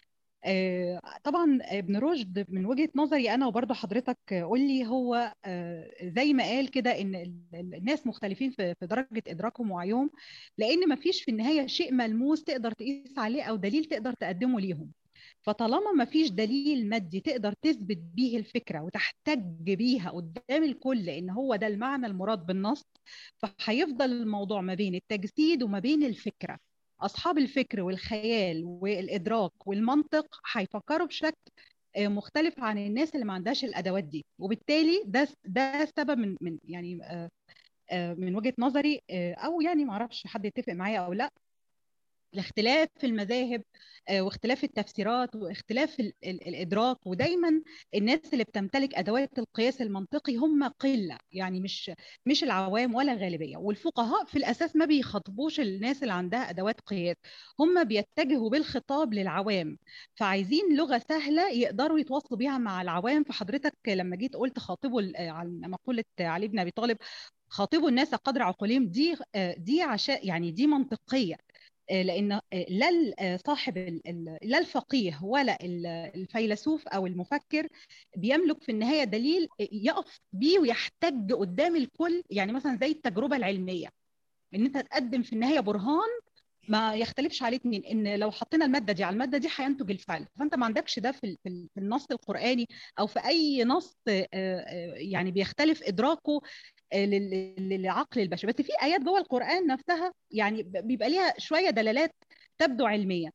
[SPEAKER 8] آه، طبعا ابن رشد من وجهة نظري انا وبرضه حضرتك قول لي هو آه، زي ما قال كده ان ال- ال- الناس مختلفين في في درجة ادراكهم ووعيهم لان ما فيش في النهاية شيء ملموس تقدر تقيس عليه او دليل تقدر تقدمه ليهم فطالما ما فيش دليل مادي تقدر تثبت بيه الفكرة وتحتج بيها قدام الكل ان هو ده المعنى المراد بالنص فهيفضل الموضوع ما بين التجسيد وما بين الفكرة أصحاب الفكر والخيال والإدراك والمنطق هيفكروا بشكل آه، مختلف عن الناس اللي ما عندهاش الأدوات دي وبالتالي ده ده سبب من من يعني آه، آه، من وجهة نظري آه، أو يعني ما أعرفش حد يتفق معايا أو لا الاختلاف في المذاهب آه، واختلاف التفسيرات واختلاف ال ال الإدراك ودايما الناس اللي بتمتلك أدوات القياس المنطقي هم قلة يعني مش مش العوام ولا الغالبية والفقهاء في الأساس ما بيخاطبوش الناس اللي عندها أدوات قياس هم بيتجهوا بالخطاب للعوام فعايزين لغة سهلة يقدروا يتواصلوا بيها مع العوام فحضرتك لما جيت قلت خاطبوا ال- آه، عن مقولة علي بن أبي طالب خاطبوا الناس قدر عقولهم دي آه، دي عشان يعني دي منطقية آه، لان آه، لا ال- آه، صاحب ال- ال- لا الفقيه ولا ال- الفيلسوف او المفكر بيملك في النهايه دليل يقف بيه ويحتج قدام الكل يعني مثلا زي التجربه العلميه ان انت تقدم في النهايه برهان ما يختلفش عليه اتنين ان لو حطينا الماده دي على الماده دي هينتج الفعل فانت ما عندكش ده في ال- في ال- في النص القراني او في اي نص آه، آه، يعني بيختلف ادراكه آه، لل- للعقل البشري بس في ايات جوه القران نفسها يعني ب- بيبقى ليها شويه دلالات تبدو علميه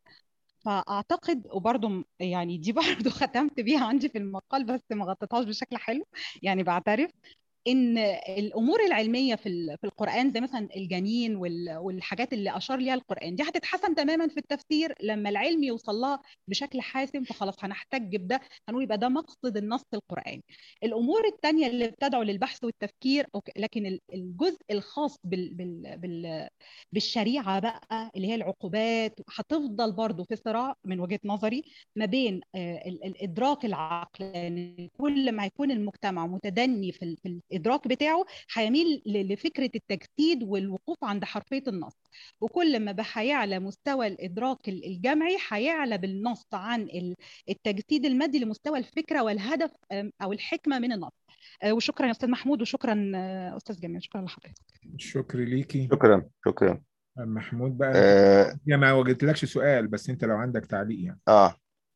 [SPEAKER 8] فاعتقد وبرضه يعني دي برضه ختمت بيها عندي في المقال بس ما غطيتهاش بشكل حلو يعني بعترف ان الامور العلميه في ال- في القران زي مثلا الجنين وال- والحاجات اللي اشار ليها القران دي هتتحسم تماما في التفسير لما العلم يوصل لها بشكل حاسم فخلاص هنحتج بده هنقول يبقى ده مقصد النص القراني الامور التانية اللي بتدعو للبحث والتفكير أوكي، لكن ال- الجزء الخاص بال بال بال بالشريعه بقى اللي هي العقوبات هتفضل برضو في صراع من وجهه نظري ما بين آه، ال- الادراك العقل يعني كل ما يكون المجتمع متدني في ال- في الادراك بتاعه هيميل ل- لفكره التجسيد والوقوف عند حرفيه النص وكل ما بقى هيعلى مستوى الادراك ال- الجمعي هيعلى بالنص عن ال- التجسيد المادي لمستوى الفكره والهدف آم، او الحكمه من النص آه، وشكرا يا استاذ محمود وشكرا آه، استاذ جميل شكرا لحضرتك
[SPEAKER 2] شكر ليكي
[SPEAKER 7] شكرا شكرا
[SPEAKER 2] محمود بقى
[SPEAKER 7] آه
[SPEAKER 2] يا ما وجدتلكش سؤال بس انت لو عندك تعليق يعني
[SPEAKER 7] آه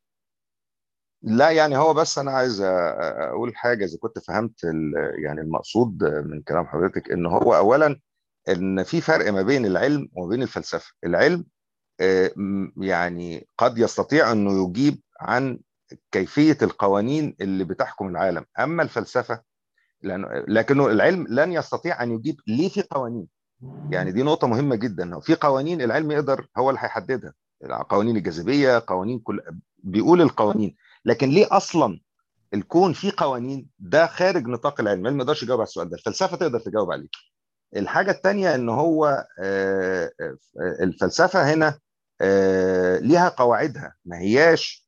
[SPEAKER 7] لا يعني هو بس انا عايز أ- اقول حاجه اذا كنت فهمت ال- يعني المقصود من كلام حضرتك ان هو اولا ان في فرق ما بين العلم وما بين الفلسفه العلم آه، م- يعني قد يستطيع انه يجيب عن كيفيه القوانين اللي بتحكم العالم اما الفلسفه لانه لكنه العلم لن يستطيع ان يجيب ليه في قوانين يعني دي نقطه مهمه جدا في قوانين العلم يقدر هو اللي هيحددها قوانين الجاذبيه قوانين كل بيقول القوانين لكن ليه اصلا الكون فيه قوانين ده خارج نطاق العلم العلم ما يقدرش يجاوب على السؤال ده الفلسفه تقدر تجاوب عليه الحاجه الثانيه ان هو آه، آه، الفلسفه هنا آه، ليها قواعدها ما هياش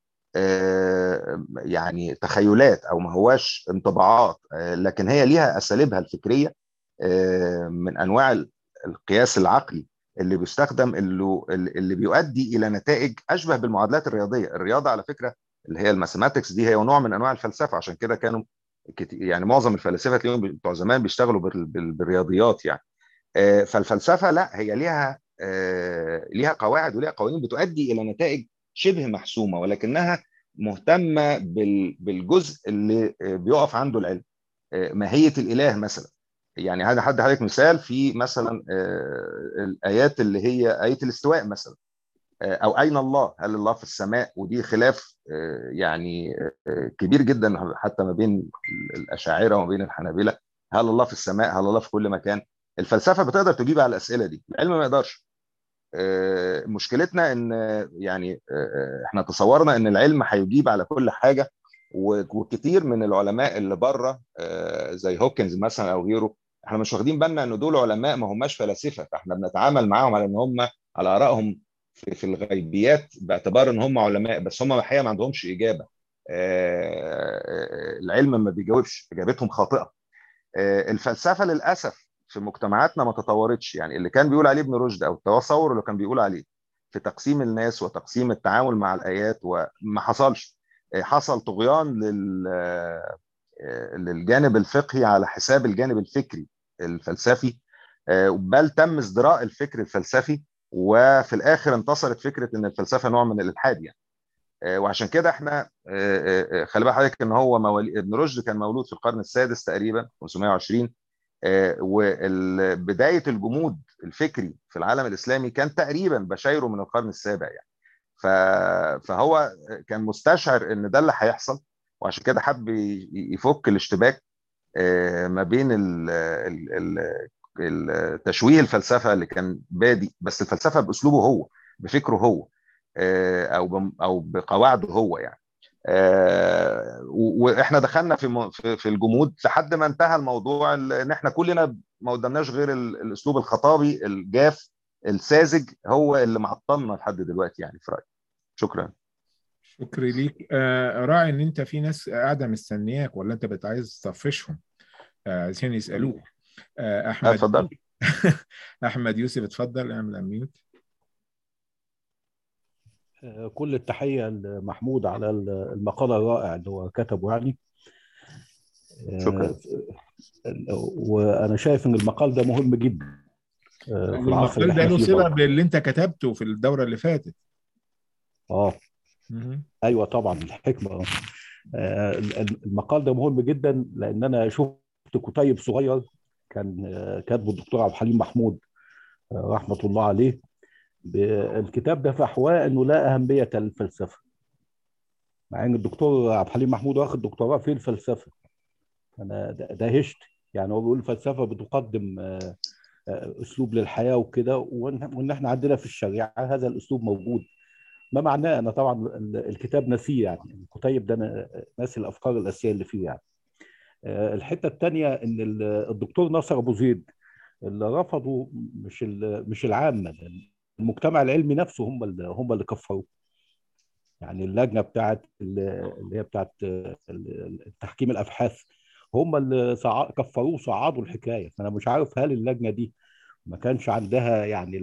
[SPEAKER 7] آه، يعني تخيلات او ما هواش انطباعات آه، لكن هي ليها اساليبها الفكريه آه، من انواع ال- القياس العقلي اللي بيستخدم اللي, اللي بيؤدي الى نتائج اشبه بالمعادلات الرياضيه الرياضه على فكره اللي هي الماثيماتكس دي هي نوع من انواع الفلسفه عشان كده كانوا كت- يعني معظم الفلاسفه تلاقيهم بتوع زمان بيشتغلوا بال- بال- بالرياضيات يعني آه، فالفلسفه لا هي ليها آه، ليها قواعد وليها قوانين بتؤدي الى نتائج شبه محسومه ولكنها مهتمه بال- بالجزء اللي آه، بيقف عنده العلم آه، ماهيه الاله مثلا يعني هذا حد حضرتك مثال في مثلا آه، الايات اللي هي ايه الاستواء مثلا آه، او اين الله هل الله في السماء ودي خلاف آه، يعني آه، كبير جدا حتى ما بين الاشاعره وما بين الحنابله هل الله في السماء هل الله في كل مكان الفلسفه بتقدر تجيب على الاسئله دي العلم ما يقدرش آه، مشكلتنا ان آه، يعني آه، آه، احنا تصورنا ان العلم هيجيب على كل حاجه و- وكتير من العلماء اللي بره آه، زي هوكنز مثلا او غيره احنا مش واخدين بالنا ان دول علماء ما هماش فلاسفه فاحنا بنتعامل معاهم على ان هم على ارائهم في في الغيبيات باعتبار ان هم علماء بس هم الحقيقه ما عندهمش اجابه آه، آه، العلم ما بيجاوبش اجابتهم خاطئه آه، الفلسفه للاسف في مجتمعاتنا ما تطورتش يعني اللي كان بيقول عليه ابن رشد او التصور اللي كان بيقول عليه في تقسيم الناس وتقسيم التعامل مع الايات وما حصلش حصل طغيان لل للجانب الفقهي على حساب الجانب الفكري الفلسفي بل تم ازدراء الفكر الفلسفي وفي الاخر انتصرت فكره ان الفلسفه نوع من الالحاد يعني وعشان كده احنا خلي بال حضرتك ان هو مواليد ابن رشد كان مولود في القرن السادس تقريبا 520 وبدايه الجمود الفكري في العالم الاسلامي كان تقريبا بشايره من القرن السابع يعني فهو كان مستشعر ان ده اللي هيحصل وعشان كده حب يفك الاشتباك ما بين التشويه الفلسفه اللي كان بادي بس الفلسفه باسلوبه هو بفكره هو او او بقواعده هو يعني واحنا دخلنا في في الجمود لحد ما انتهى الموضوع ان احنا كلنا ما قدامناش غير الاسلوب الخطابي الجاف الساذج هو اللي معطلنا لحد دلوقتي يعني في رايي شكرا
[SPEAKER 2] شكرا ليك آه راعي ان انت في ناس قاعده مستنياك ولا انت بت عايز تطفشهم آه عايزين يسالوك آه احمد
[SPEAKER 7] اتفضل
[SPEAKER 2] احمد يوسف اتفضل اعمل اميوت
[SPEAKER 6] كل التحيه لمحمود على المقال الرائع اللي هو كتبه يعني
[SPEAKER 7] شكرا
[SPEAKER 6] وانا شايف ان المقال ده مهم جدا
[SPEAKER 2] المقال ده له صله باللي انت كتبته في الدوره اللي فاتت
[SPEAKER 6] اه ايوه طبعا الحكمه آه المقال ده مهم جدا لان انا شفت كتيب صغير كان كاتبه الدكتور عبد الحليم محمود رحمه الله عليه الكتاب ده فحواه انه لا اهميه للفلسفه مع ان الدكتور عبد الحليم محمود واخد دكتوراه في الفلسفه انا دهشت يعني هو بيقول الفلسفه بتقدم اسلوب للحياه وكده وان احنا عندنا في الشريعه هذا الاسلوب موجود ما معناه انا طبعا الكتاب ناسيه يعني الكتيب ده ناسي الافكار الاساسيه اللي فيه يعني الحته الثانيه ان الدكتور ناصر ابو زيد اللي رفضوا مش مش العامه المجتمع العلمي نفسه هم اللي هم اللي كفروه يعني اللجنه بتاعت اللي هي بتاعت تحكيم الابحاث هم اللي صع... كفروه وصعدوا الحكايه فانا مش عارف هل اللجنه دي ما كانش عندها يعني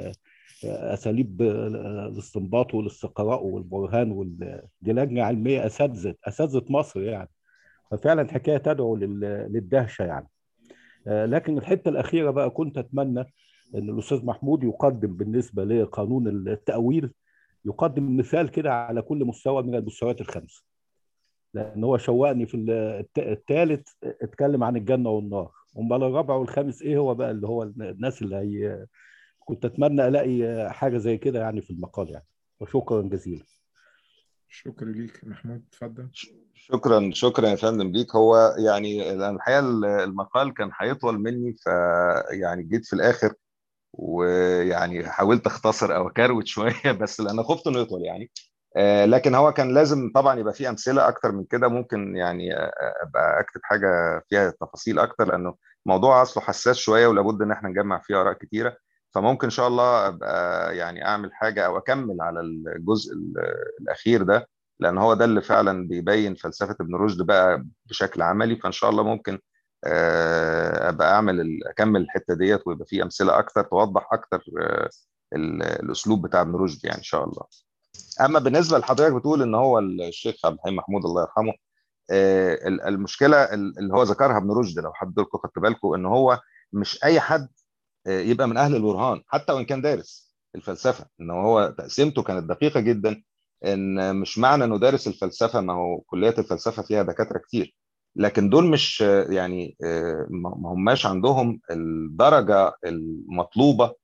[SPEAKER 6] اساليب الاستنباط والاستقراء والبرهان وال... دي لجنه علميه اساتذه اساتذه مصر يعني ففعلا حكايه تدعو لل... للدهشه يعني لكن الحته الاخيره بقى كنت اتمنى ان الاستاذ محمود يقدم بالنسبه لقانون التاويل يقدم مثال كده على كل مستوى من المستويات الخمسه لان هو شوقني في الثالث اتكلم عن الجنه والنار امال الرابع والخامس ايه هو بقى اللي هو الناس اللي هي كنت اتمنى الاقي حاجه زي كده يعني في المقال يعني وشكرا جزيلا
[SPEAKER 2] شكرا ليك محمود اتفضل
[SPEAKER 7] شكرا شكرا يا فندم ليك هو يعني الحقيقه المقال كان هيطول مني فيعني جيت في الاخر ويعني حاولت اختصر او اكروت شويه بس لان خفت انه يطول يعني آه لكن هو كان لازم طبعا يبقى فيه امثله اكتر من كده ممكن يعني ابقى اكتب حاجه فيها تفاصيل اكتر لانه الموضوع اصله حساس شويه ولابد ان احنا نجمع فيه اراء كتيره فممكن ان شاء الله ابقى يعني اعمل حاجه او اكمل على الجزء الاخير ده لان هو ده اللي فعلا بيبين فلسفه ابن رشد بقى بشكل عملي فان شاء الله ممكن ابقى اعمل اكمل الحته ديت ويبقى في امثله اكتر توضح اكتر الاسلوب بتاع ابن رشد يعني ان شاء الله اما بالنسبه لحضرتك بتقول ان هو الشيخ عبد الحليم محمود الله يرحمه المشكله اللي هو ذكرها ابن رشد لو حضرتكم خدت بالكم ان هو مش اي حد يبقى من اهل البرهان حتى وان كان دارس الفلسفه ان هو تقسيمته كانت دقيقه جدا ان مش معنى انه دارس الفلسفه ما هو كليات الفلسفه فيها دكاتره كتير لكن دول مش يعني ما هماش عندهم الدرجه المطلوبه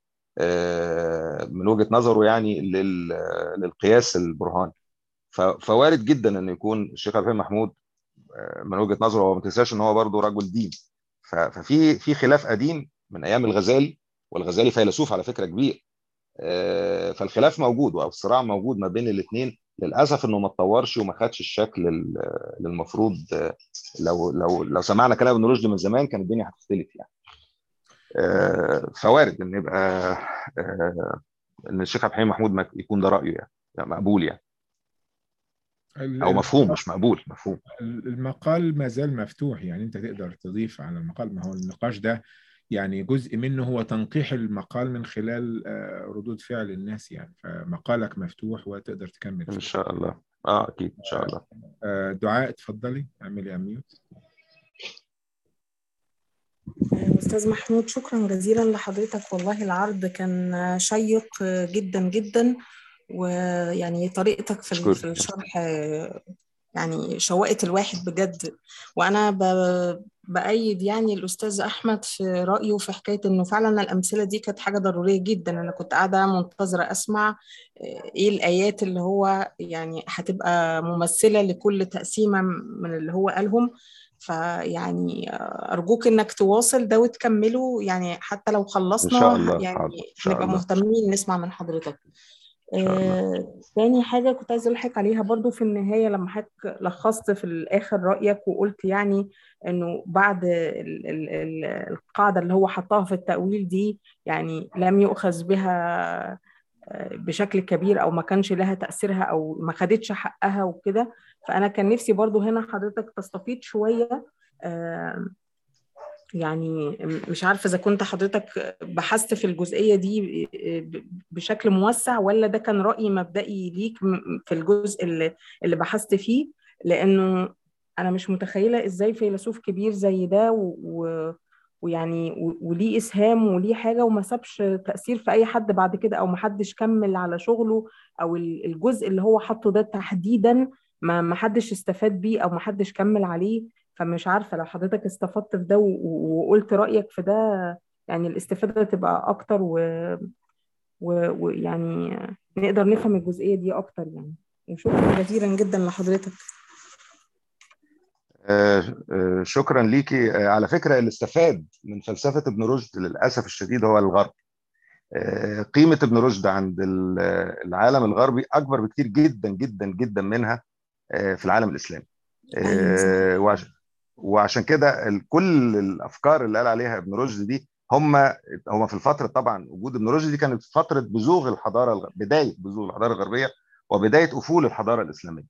[SPEAKER 7] من وجهه نظره يعني للقياس البرهاني فوارد جدا ان يكون الشيخ عبد محمود من وجهه نظره هو ما تنساش ان هو برضه رجل دين ففي في خلاف قديم من ايام الغزالي والغزالي فيلسوف على فكره كبير فالخلاف موجود او الصراع موجود ما بين الاثنين للاسف انه ما اتطورش وما خدش الشكل المفروض لو لو لو سمعنا كلام ابن رشد من زمان كان الدنيا هتختلف يعني فوارد ان يبقى ان الشيخ عبد الحليم محمود يكون ده رايه يعني مقبول يعني او مفهوم مش مقبول مفهوم
[SPEAKER 2] المقال ما زال مفتوح يعني انت تقدر تضيف على المقال ما هو النقاش ده يعني جزء منه هو تنقيح المقال من خلال ردود فعل الناس يعني فمقالك مفتوح وتقدر تكمل
[SPEAKER 7] ان شاء الله اه اكيد ان شاء الله
[SPEAKER 2] دعاء اتفضلي اعملي اميوت
[SPEAKER 4] أستاذ محمود شكرا جزيلا لحضرتك والله العرض كان شيق جدا جدا ويعني طريقتك في,
[SPEAKER 7] شكرا.
[SPEAKER 4] في الشرح يعني شوقت الواحد بجد وأنا بأيد يعني الأستاذ أحمد في رأيه في حكاية إنه فعلا الأمثلة دي كانت حاجة ضرورية جدا أنا كنت قاعدة منتظرة أسمع إيه الآيات اللي هو يعني هتبقى ممثلة لكل تقسيمة من اللي هو قالهم فيعني أرجوك إنك تواصل ده وتكمله يعني حتى لو خلصنا
[SPEAKER 7] إن شاء الله.
[SPEAKER 4] يعني
[SPEAKER 7] حاضر. إن شاء
[SPEAKER 4] نبقى
[SPEAKER 7] الله.
[SPEAKER 4] مهتمين نسمع من حضرتك
[SPEAKER 7] شاء الله.
[SPEAKER 4] آه، تاني حاجة كنت عايزة ألحق عليها برضو في النهاية لما حضرتك لخصت في الآخر رأيك وقلت يعني إنه بعد ال ال ال القاعدة اللي هو حطها في التأويل دي يعني لم يؤخذ بها آه، بشكل كبير أو ما كانش لها تأثيرها أو ما خدتش حقها وكده فأنا كان نفسي برضو هنا حضرتك تستفيض شوية آه، يعني مش عارفة إذا كنت حضرتك بحثت في الجزئية دي بشكل موسع ولا ده كان رأي مبدئي ليك في الجزء اللي, اللي بحثت فيه لأنه أنا مش متخيلة إزاي فيلسوف كبير زي ده و... ويعني و... وليه إسهام وليه حاجة وما سابش تأثير في أي حد بعد كده أو ما حدش كمل على شغله أو الجزء اللي هو حطه ده تحديدا ما ما حدش استفاد بيه أو ما حدش كمل عليه فمش عارفة لو حضرتك استفدت في ده وقلت رأيك في ده يعني الاستفادة تبقى أكتر ويعني و... نقدر نفهم الجزئية دي أكتر يعني وشكرا جزيلا جدا لحضرتك
[SPEAKER 7] آه آه شكرا ليكي آه على فكرة اللي استفاد من فلسفة ابن رشد للأسف الشديد هو الغرب قيمة ابن رشد عند العالم الغربي أكبر بكتير جدا جدا جدا منها في العالم الإسلامي وعشان وعشان كده كل الافكار اللي قال عليها ابن رشد دي هم هم في الفتره طبعا وجود ابن رشد دي كانت فتره بزوغ الحضاره الغ... بدايه بزوغ الحضاره الغربيه وبدايه افول الحضاره الاسلاميه.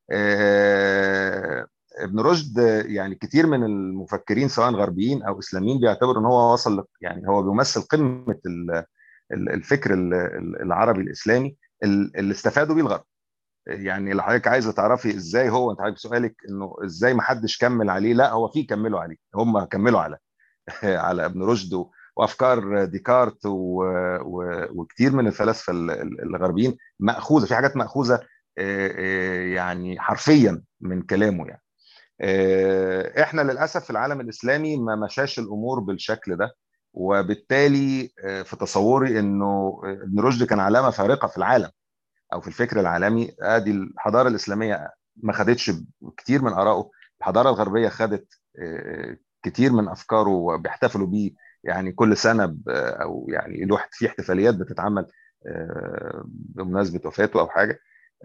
[SPEAKER 7] ابن رشد يعني كتير من المفكرين سواء غربيين او اسلاميين بيعتبروا ان هو وصل يعني هو بيمثل قمه الفكر العربي الاسلامي اللي استفادوا بيه الغرب. يعني لو حضرتك عايزه تعرفي ازاي هو انت حضرتك سؤالك انه ازاي ما حدش كمل عليه لا هو في كملوا عليه هم كملوا على على ابن رشد وافكار ديكارت و... و... وكتير من الفلاسفه الغربيين ماخوذه في حاجات ماخوذه يعني حرفيا من كلامه يعني احنا للاسف في العالم الاسلامي ما مشاش الامور بالشكل ده وبالتالي في تصوري انه ابن رشد كان علامه فارقه في العالم او في الفكر العالمي ادي الحضاره الاسلاميه ما خدتش كتير من ارائه الحضاره الغربيه خدت كتير من افكاره وبيحتفلوا بيه يعني كل سنه او يعني له في احتفاليات بتتعمل بمناسبه وفاته او حاجه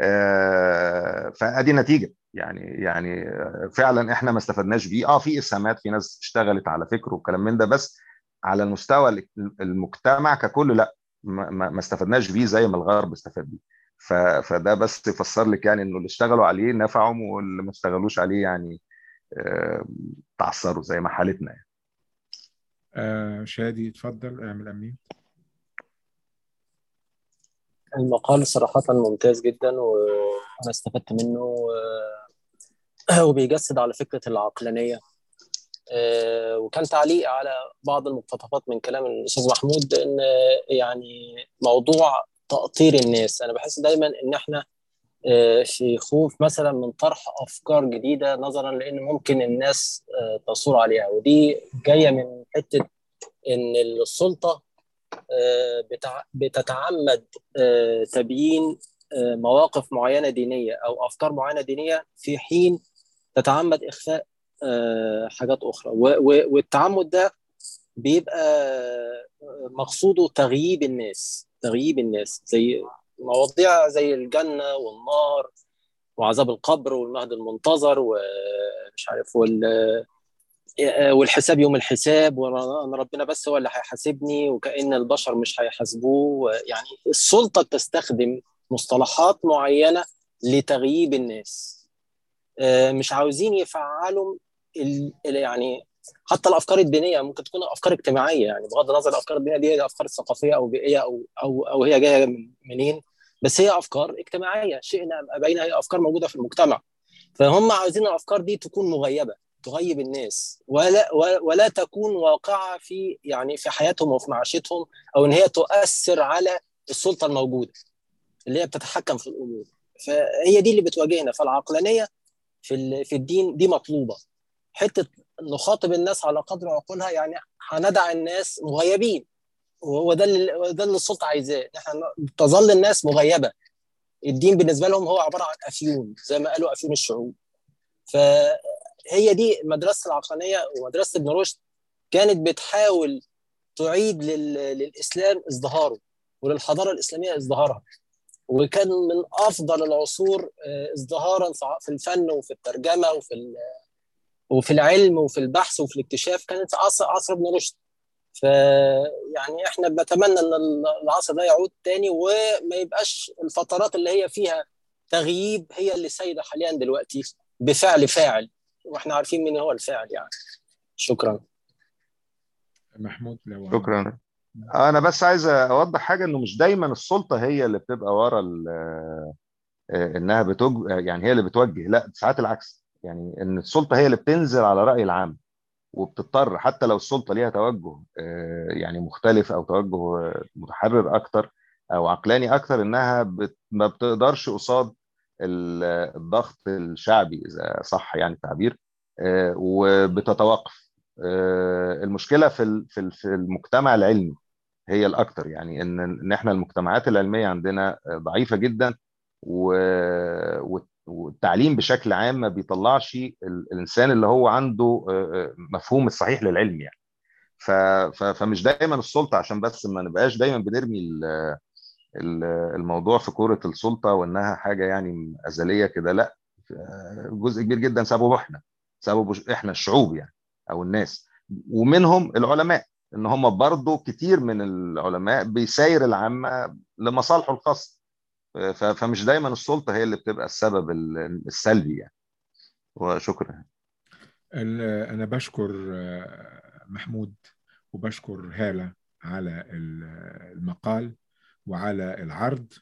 [SPEAKER 7] فادي نتيجه يعني يعني فعلا احنا ما استفدناش بيه اه في اسهامات في ناس اشتغلت على فكره وكلام من ده بس على المستوى المجتمع ككل لا ما استفدناش بيه زي ما الغرب استفاد بيه فده بس يفسر لك يعني انه اللي اشتغلوا عليه نفعهم واللي ما اشتغلوش عليه يعني تعثروا زي ما حالتنا يعني.
[SPEAKER 2] آه شادي اتفضل اعمل امين
[SPEAKER 5] المقال صراحة ممتاز جدا وأنا استفدت منه وبيجسد على فكرة العقلانية وكان تعليق على بعض المقتطفات من كلام الأستاذ محمود إن يعني موضوع تأطير الناس أنا بحس دايما إن إحنا في خوف مثلا من طرح أفكار جديدة نظرا لأن ممكن الناس تصور عليها ودي جاية من حتة إن السلطة بتتعمد تبيين مواقف معينة دينية أو أفكار معينة دينية في حين تتعمد إخفاء حاجات أخرى والتعمد ده بيبقى مقصوده تغييب الناس تغييب الناس زي مواضيع زي الجنة والنار وعذاب القبر والمهد المنتظر ومش عارف وال والحساب يوم الحساب وان ربنا بس هو اللي هيحاسبني وكأن البشر مش هيحاسبوه يعني السلطة بتستخدم مصطلحات معينة لتغييب الناس مش عاوزين يفعلوا يعني حتى الافكار الدينيه ممكن تكون افكار اجتماعيه يعني بغض النظر الافكار الدينيه دي هي افكار ثقافيه او بيئيه او او او هي جايه من منين بس هي افكار اجتماعيه شئنا ام ابينا هي افكار موجوده في المجتمع فهم عايزين الافكار دي تكون مغيبه تغيب الناس ولا ولا تكون واقعه في يعني في حياتهم وفي معيشتهم او ان هي تؤثر على السلطه الموجوده اللي هي بتتحكم في الامور فهي دي اللي بتواجهنا فالعقلانيه في في الدين دي مطلوبه حته نخاطب الناس على قدر عقولها يعني هندع الناس مغيبين وهو ده اللي ده اللي السلطه عايزاه احنا تظل الناس مغيبه الدين بالنسبه لهم هو عباره عن افيون زي ما قالوا افيون الشعوب فهي دي مدرسه العقلانيه ومدرسه ابن رشد كانت بتحاول تعيد للاسلام ازدهاره وللحضاره الاسلاميه ازدهارها وكان من افضل العصور ازدهارا في الفن وفي الترجمه وفي وفي العلم وفي البحث وفي الاكتشاف كانت عصر عصر ابن رشد فيعني احنا بنتمنى ان العصر ده يعود تاني وما يبقاش الفترات اللي هي فيها تغييب هي اللي سايده حاليا دلوقتي بفعل فاعل واحنا عارفين مين هو الفاعل يعني شكرا
[SPEAKER 2] محمود لو
[SPEAKER 7] شكرا انا بس عايز اوضح حاجه انه مش دايما السلطه هي اللي بتبقى ورا انها بتوجه يعني هي اللي بتوجه لا ساعات العكس يعني ان السلطه هي اللي بتنزل على راي العام وبتضطر حتى لو السلطه ليها توجه يعني مختلف او توجه متحرر اكتر او عقلاني اكتر انها بت ما بتقدرش قصاد الضغط الشعبي اذا صح يعني التعبير وبتتوقف المشكله في في المجتمع العلمي هي الاكتر يعني ان ان احنا المجتمعات العلميه عندنا ضعيفه جدا والتعليم بشكل عام ما بيطلعش الانسان اللي هو عنده مفهوم الصحيح للعلم يعني فمش دايما السلطه عشان بس ما نبقاش دايما بنرمي الموضوع في كوره السلطه وانها حاجه يعني ازليه كده لا جزء كبير جدا سببه احنا سببه احنا الشعوب يعني او الناس ومنهم العلماء ان هم برضو كتير من العلماء بيساير العامه لمصالحه الخاصه فمش دايما السلطه هي اللي بتبقى السبب السلبي يعني وشكرا
[SPEAKER 2] انا بشكر محمود وبشكر هاله على المقال وعلى العرض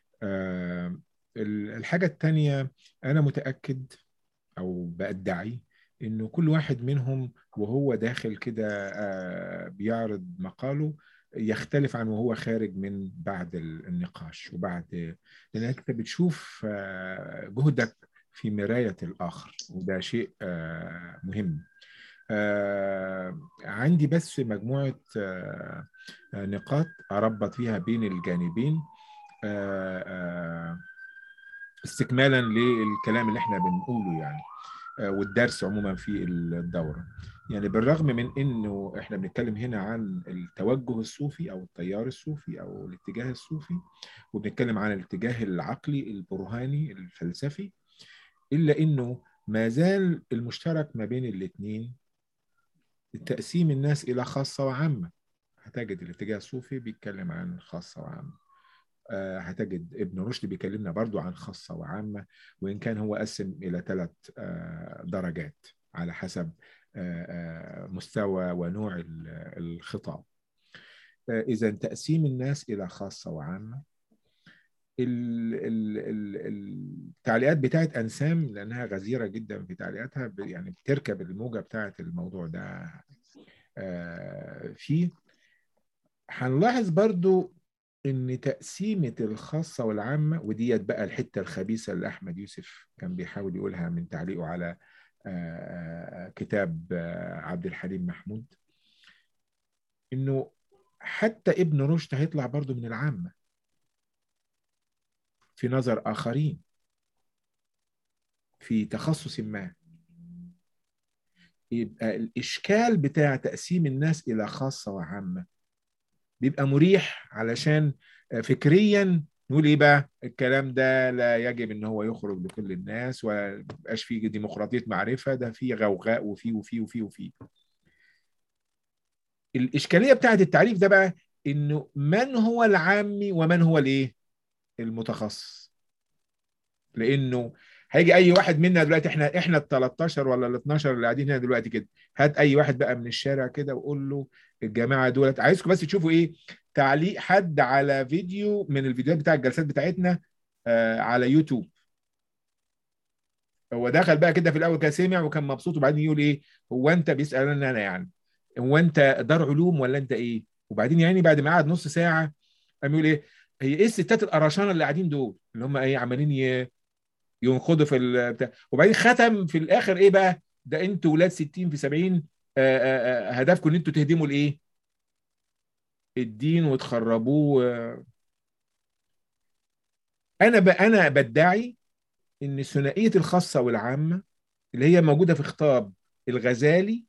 [SPEAKER 2] الحاجه الثانيه انا متاكد او بدعي انه كل واحد منهم وهو داخل كده بيعرض مقاله يختلف عن وهو خارج من بعد النقاش وبعد لانك انت بتشوف جهدك في مرايه الاخر وده شيء مهم عندي بس مجموعه نقاط اربط فيها بين الجانبين استكمالا للكلام اللي احنا بنقوله يعني والدرس عموما في الدوره يعني بالرغم من انه احنا بنتكلم هنا عن التوجه الصوفي او التيار الصوفي او الاتجاه الصوفي وبنتكلم عن الاتجاه العقلي البرهاني الفلسفي الا انه ما زال المشترك ما بين الاثنين تقسيم الناس الى خاصه وعامه هتجد الاتجاه الصوفي بيتكلم عن خاصه وعامه هتجد ابن رشد بيكلمنا برضو عن خاصة وعامة وإن كان هو قسم إلى ثلاث درجات على حسب مستوى ونوع الخطاب إذا تقسيم الناس إلى خاصة وعامة التعليقات بتاعت أنسام لأنها غزيرة جدا في تعليقاتها يعني بتركب الموجة بتاعت الموضوع ده فيه هنلاحظ هنلاحظ ان تقسيمه الخاصه والعامه وديت بقى الحته الخبيثه اللي احمد يوسف كان بيحاول يقولها من تعليقه على كتاب عبد الحليم محمود انه حتى ابن رشد هيطلع برضه من العامه في نظر اخرين في تخصص ما يبقى الاشكال بتاع تقسيم الناس الى خاصه وعامه بيبقى مريح علشان فكريا نقول ايه بقى الكلام ده لا يجب ان هو يخرج لكل الناس ومبقاش فيه ديمقراطيه معرفه ده فيه غوغاء وفيه وفيه وفيه وفيه الاشكاليه بتاعت التعريف ده بقى انه من هو العامي ومن هو الايه المتخصص لانه هيجي اي واحد منا دلوقتي احنا احنا ال 13 ولا ال 12 اللي قاعدين هنا دلوقتي كده هات اي واحد بقى من الشارع كده وقول له الجماعه دولت عايزكم بس تشوفوا ايه تعليق حد على فيديو من الفيديوهات بتاع الجلسات بتاعتنا آه على يوتيوب هو دخل بقى كده في الاول كان سمع وكان مبسوط وبعدين يقول ايه هو انت بيسالني انا يعني هو انت دار علوم ولا انت ايه وبعدين يعني بعد ما قعد نص ساعه قام يقول ايه هي ايه الستات القرشانه اللي قاعدين دول اللي هم ايه عمالين ي- ينخضوا في البتاع وبعدين ختم في الاخر ايه بقى ده انتوا ولاد 60 في 70 آه، آه، آه، هدفكم ان انتوا تهدموا الايه الدين وتخربوه آه. انا ب... انا بدعي ان ثنائيه الخاصه والعامه اللي هي موجوده في خطاب الغزالي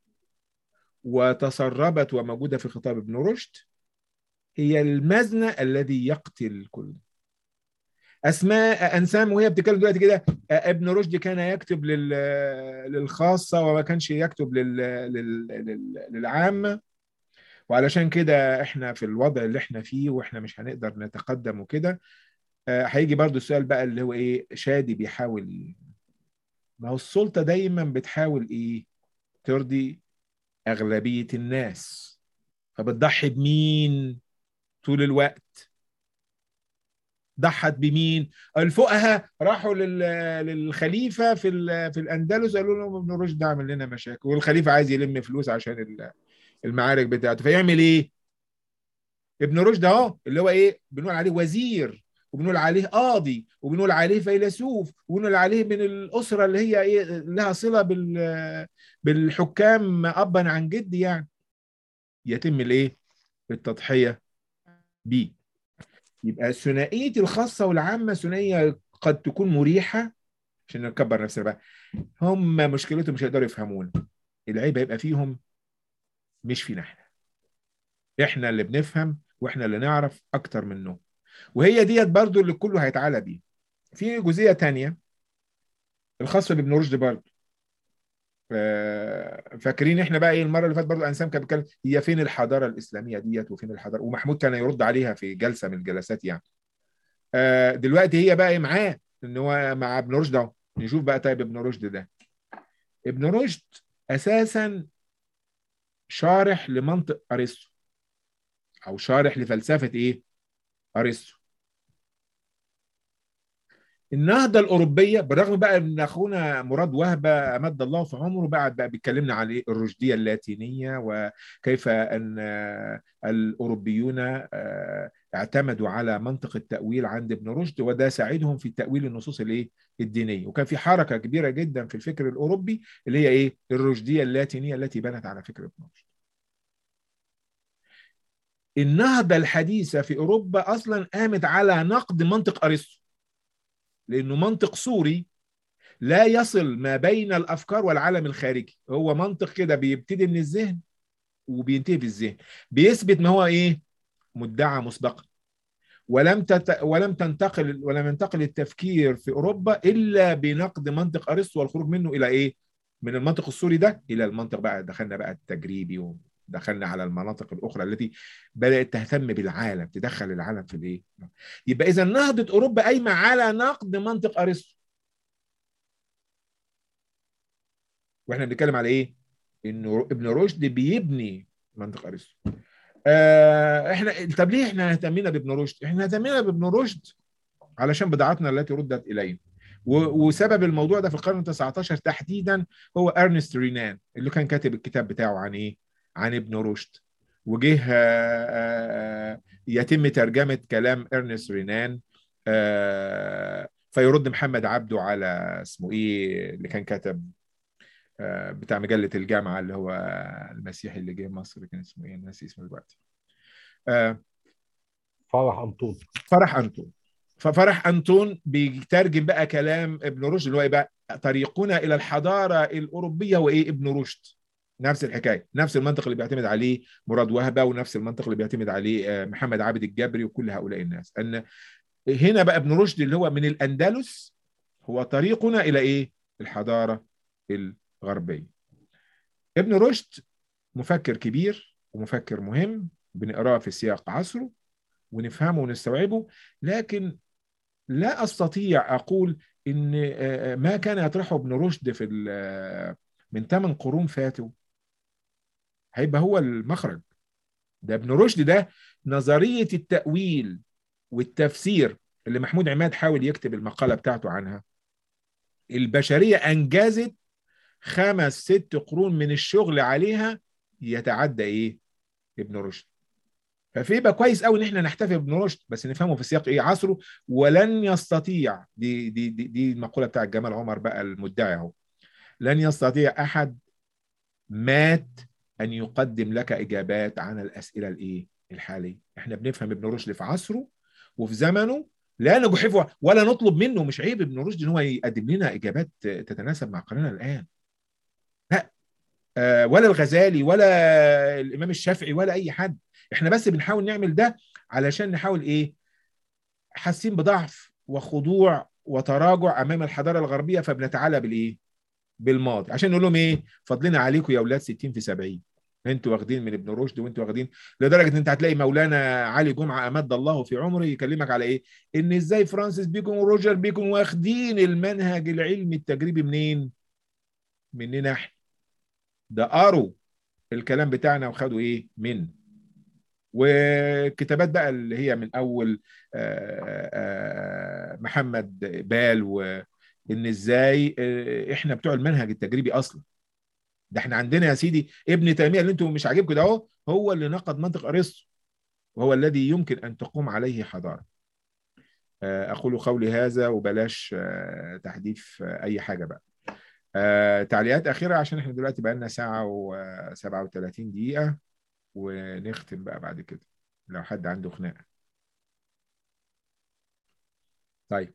[SPEAKER 2] وتسربت وموجوده في خطاب ابن رشد هي المزنى الذي يقتل كل اسماء انسام وهي بتتكلم دلوقتي كده ابن رشد كان يكتب لل... للخاصه وما كانش يكتب لل... لل... لل... للعامه وعلشان كده احنا في الوضع اللي احنا فيه واحنا مش هنقدر نتقدم وكده آه، هيجي برضو السؤال بقى اللي هو ايه شادي بيحاول ما هو السلطه دايما بتحاول ايه ترضي اغلبيه الناس فبتضحي بمين طول الوقت ضحت بمين الفقهاء راحوا لل- للخليفه في ال- في الاندلس قالوا لهم ابن رشد عامل لنا مشاكل والخليفه عايز يلم فلوس عشان ال- المعارك بتاعته فيعمل ايه ابن رشد اهو اللي هو ايه بنقول عليه وزير وبنقول عليه قاضي وبنقول عليه فيلسوف وبنقول عليه من الاسره اللي هي ايه لها صله بال بالحكام ابا عن جد يعني يتم الايه التضحيه بيه يبقى ثنائيه الخاصه والعامه ثنائيه قد تكون مريحه عشان نكبر نفسنا بقى هم مشكلتهم مش هيقدروا يفهمونا العيب هيبقى فيهم مش فينا احنا احنا اللي بنفهم واحنا اللي نعرف اكتر منهم وهي ديت برضو اللي كله هيتعالى بيه في جزئيه تانية الخاصه بابن رشد برضو آه، فاكرين احنا بقى ايه المره اللي فاتت برضو انسام كان بيتكلم هي فين الحضاره الاسلاميه ديت وفين الحضاره ومحمود كان يرد عليها في جلسه من الجلسات يعني آه، دلوقتي هي بقى ايه معاه ان هو مع ابن رشد اهو نشوف بقى طيب ابن رشد ده ابن رشد اساسا شارح لمنطق ارسطو او شارح لفلسفه ايه ارسطو النهضه الاوروبيه بالرغم بقى ان اخونا مراد وهبه امد الله في عمره بقى بقى بيتكلمنا على الرشديه اللاتينيه وكيف ان الاوروبيون اعتمدوا على منطق التاويل عند ابن رشد وده ساعدهم في تاويل النصوص الايه الدينيه وكان في حركه كبيره جدا في الفكر الاوروبي اللي هي ايه الرشديه اللاتينيه التي بنت على فكر ابن رشد النهضه الحديثه في اوروبا اصلا قامت على نقد منطق ارسطو لانه منطق سوري لا يصل ما بين الافكار والعالم الخارجي هو منطق كده بيبتدي من الذهن وبينتهي في الذهن بيثبت ما هو ايه مدعى مسبقا ولم تت... ولم تنتقل ولم ينتقل التفكير في اوروبا الا بنقد منطق ارسطو والخروج منه الى ايه من المنطق السوري ده الى المنطق بقى دخلنا بقى التجريبي ودخلنا على المناطق الاخرى التي بدات تهتم بالعالم تدخل العالم في الايه يبقى اذا نهضه اوروبا قايمه على نقد منطق ارسطو واحنا بنتكلم على ايه انه ابن رشد بيبني منطق ارسطو آه احنا طب ليه احنا اهتمينا بابن رشد احنا اهتمينا بابن رشد علشان بضاعتنا التي ردت الينا وسبب الموضوع ده في القرن ال19 تحديدا هو ارنست رينان اللي كان كاتب الكتاب بتاعه عن ايه عن ابن رشد وجه يتم ترجمة كلام ارنست رينان فيرد محمد عبده على اسمه ايه اللي كان كتب بتاع مجلة الجامعة اللي هو المسيحي اللي جه مصر كان اسمه ايه ناسي اسمه دلوقتي
[SPEAKER 6] فرح أنطون
[SPEAKER 2] فرح أنطون ففرح أنطون بيترجم بقى كلام ابن رشد اللي هو بقى طريقنا إلى الحضارة الأوروبية وإيه ابن رشد نفس الحكايه نفس المنطق اللي بيعتمد عليه مراد وهبه ونفس المنطق اللي بيعتمد عليه محمد عابد الجبري وكل هؤلاء الناس ان هنا بقى ابن رشد اللي هو من الاندلس هو طريقنا الى ايه الحضاره الغربيه ابن رشد مفكر كبير ومفكر مهم بنقراه في سياق عصره ونفهمه ونستوعبه لكن لا استطيع اقول ان ما كان يطرحه ابن رشد في من ثمان قرون فاتوا هيبقى هو المخرج ده ابن رشد ده نظريه التاويل والتفسير اللي محمود عماد حاول يكتب المقاله بتاعته عنها البشريه انجزت خمس ست قرون من الشغل عليها يتعدى ايه ابن رشد ففي كويس قوي ان احنا نحتفي بابن رشد بس نفهمه في سياق ايه عصره ولن يستطيع دي دي دي, دي المقوله بتاعت جمال عمر بقى المدعي اهو لن يستطيع احد مات ان يقدم لك اجابات عن الاسئله الايه الحاليه احنا بنفهم ابن رشد في عصره وفي زمنه لا نجحفه ولا نطلب منه مش عيب ابن رشد ان هو يقدم لنا اجابات تتناسب مع قرارنا الان لا آه ولا الغزالي ولا الامام الشافعي ولا اي حد احنا بس بنحاول نعمل ده علشان نحاول ايه حاسين بضعف وخضوع وتراجع امام الحضاره الغربيه فبنتعالى بالايه بالماضي عشان نقول لهم ايه فضلنا عليكم يا اولاد 60 في 70 انتوا واخدين من ابن رشد وانتوا واخدين لدرجه ان انت هتلاقي مولانا علي جمعه امد الله في عمره يكلمك على ايه ان ازاي فرانسيس بيكون وروجر بيكون واخدين المنهج العلمي التجريبي منين مننا احنا ده قروا الكلام بتاعنا وخدوا ايه من والكتابات بقى اللي هي من اول محمد بال وان ازاي احنا بتوع المنهج التجريبي اصلا ده احنا عندنا يا سيدي ابن تيميه اللي انتم مش عاجبكم ده اهو هو اللي نقد منطق ارسطو وهو الذي يمكن ان تقوم عليه حضاره اقول قولي هذا وبلاش تحديث اي حاجه بقى تعليقات اخيره عشان احنا دلوقتي بقى لنا ساعه و37 دقيقه ونختم بقى بعد كده لو حد عنده خناقه طيب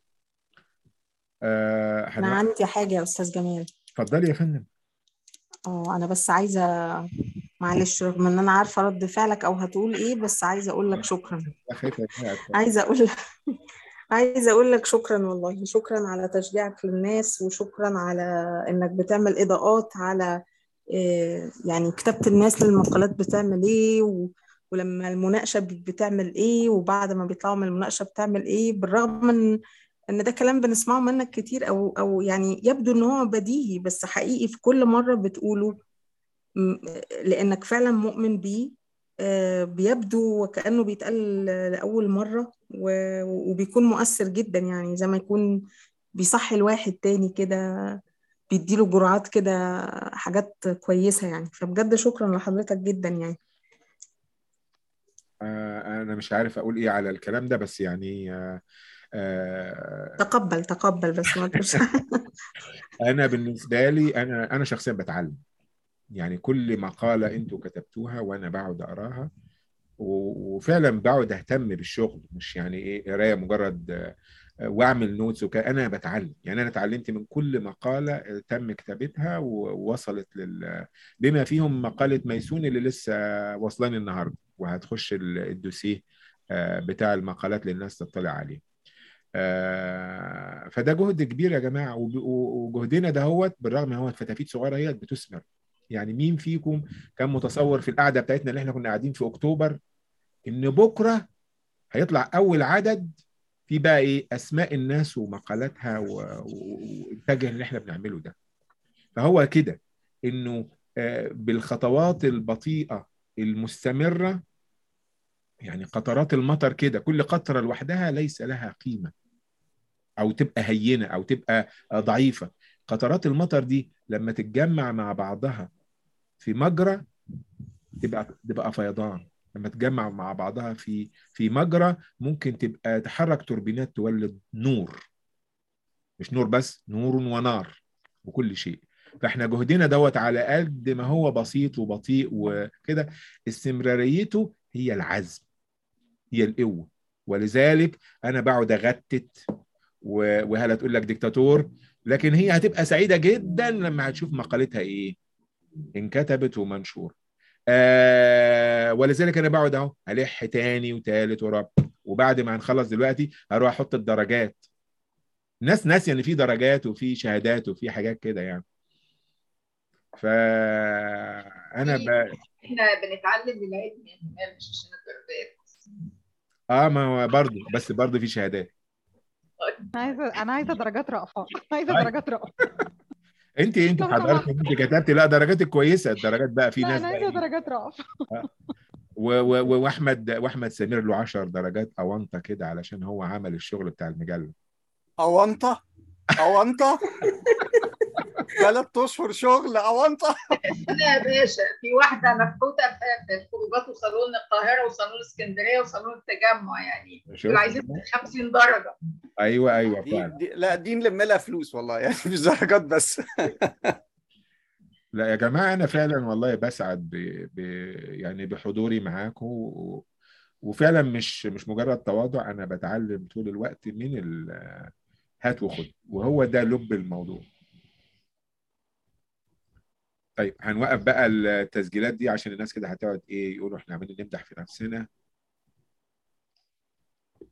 [SPEAKER 4] أه انا عندي حاجه يا استاذ جمال
[SPEAKER 2] اتفضلي يا فندم
[SPEAKER 4] اه انا بس عايزه معلش رغم ان انا عارفه رد فعلك او هتقول ايه بس عايزه اقول لك شكرا عايزه اقول لك عايزه اقول لك شكرا والله شكرا على تشجيعك للناس وشكرا على انك بتعمل اضاءات على يعني كتابه الناس للمقالات بتعمل ايه و... ولما المناقشه بتعمل ايه وبعد ما بيطلعوا من المناقشه بتعمل ايه بالرغم من ان ده كلام بنسمعه منك كتير او او يعني يبدو ان هو بديهي بس حقيقي في كل مره بتقوله لانك فعلا مؤمن بيه بيبدو وكانه بيتقال لاول مره وبيكون مؤثر جدا يعني زي ما يكون بيصحي الواحد تاني كده بيديله جرعات كده حاجات كويسه يعني فبجد شكرا لحضرتك جدا يعني
[SPEAKER 2] انا مش عارف اقول ايه على الكلام ده بس يعني
[SPEAKER 4] آه تقبل تقبل بس ما تقولش
[SPEAKER 2] انا بالنسبه لي انا انا شخصيا بتعلم يعني كل مقاله انتوا كتبتوها وانا بقعد اقراها وفعلا بقعد اهتم بالشغل مش يعني ايه قرايه مجرد واعمل نوتس وكده انا بتعلم يعني انا اتعلمت من كل مقاله تم كتابتها ووصلت لل بما فيهم مقاله ميسون اللي لسه واصلاني النهارده وهتخش الدوسيه بتاع المقالات للناس تطلع عليه فده جهد كبير يا جماعه وجهدنا دهوت بالرغم هو فتافيت صغيره هي بتثمر يعني مين فيكم كان متصور في القعده بتاعتنا اللي احنا كنا قاعدين في اكتوبر ان بكره هيطلع اول عدد في بقى ايه اسماء الناس ومقالاتها وانتاجها اللي احنا بنعمله ده فهو كده انه بالخطوات البطيئه المستمره يعني قطرات المطر كده كل قطره لوحدها ليس لها قيمه او تبقى هينه او تبقى ضعيفه قطرات المطر دي لما تتجمع مع بعضها في مجرى تبقى تبقى فيضان لما تجمع مع بعضها في في مجرى ممكن تبقى تحرك توربينات تولد نور مش نور بس نور ونار وكل شيء فاحنا جهدنا دوت على قد ما هو بسيط وبطيء وكده استمراريته هي العزم هي القوه ولذلك انا بقعد اغتت وهلا تقول لك ديكتاتور لكن هي هتبقى سعيده جدا لما هتشوف مقالتها ايه انكتبت ومنشور آه ولذلك انا بقعد اهو الح تاني وتالت ورابع وبعد ما هنخلص دلوقتي هروح احط الدرجات الناس ناسيه ان في درجات وفي شهادات وفي حاجات كده يعني فانا ب...
[SPEAKER 1] احنا بنتعلم للعلم مش عشان الدرجات
[SPEAKER 2] اه ما هو برضه بس برضه في شهادات
[SPEAKER 8] انا عايزه انا عايزه درجات رأفة عايزه
[SPEAKER 2] طيب.
[SPEAKER 8] درجات رأفة
[SPEAKER 2] انت انت
[SPEAKER 8] لو
[SPEAKER 2] حضرتك
[SPEAKER 8] سمحت.
[SPEAKER 2] انت كتبتي لا درجاتك كويسه الدرجات بقى في
[SPEAKER 8] لا
[SPEAKER 2] ناس
[SPEAKER 8] انا
[SPEAKER 2] بقى
[SPEAKER 8] عايزه
[SPEAKER 2] إيه؟
[SPEAKER 8] درجات رأفة
[SPEAKER 2] و- و- و- واحمد واحمد سمير له 10 درجات اونطه كده علشان هو عمل الشغل بتاع المجله
[SPEAKER 9] أونطة أونطة ثلاث أشهر شغل أونطة
[SPEAKER 1] لا يا باشا في واحده مبحوثه في في خروجات وصالون القاهره وصالون اسكندريه وصالون التجمع يعني
[SPEAKER 2] شفت؟
[SPEAKER 1] دول عايزين 50 درجه
[SPEAKER 2] ايوه ايوه
[SPEAKER 9] دي,
[SPEAKER 2] فعلا
[SPEAKER 9] دي لا دي نلم لها فلوس والله يعني مش درجات بس
[SPEAKER 2] لا يا جماعه انا فعلا والله بسعد ب... ب... يعني بحضوري معاكم و... وفعلا مش مش مجرد تواضع انا بتعلم طول الوقت من ال... هات وخد وهو ده لب الموضوع طيب هنوقف بقى التسجيلات دي عشان الناس كده هتقعد ايه يقولوا احنا عمالين نمدح في نفسنا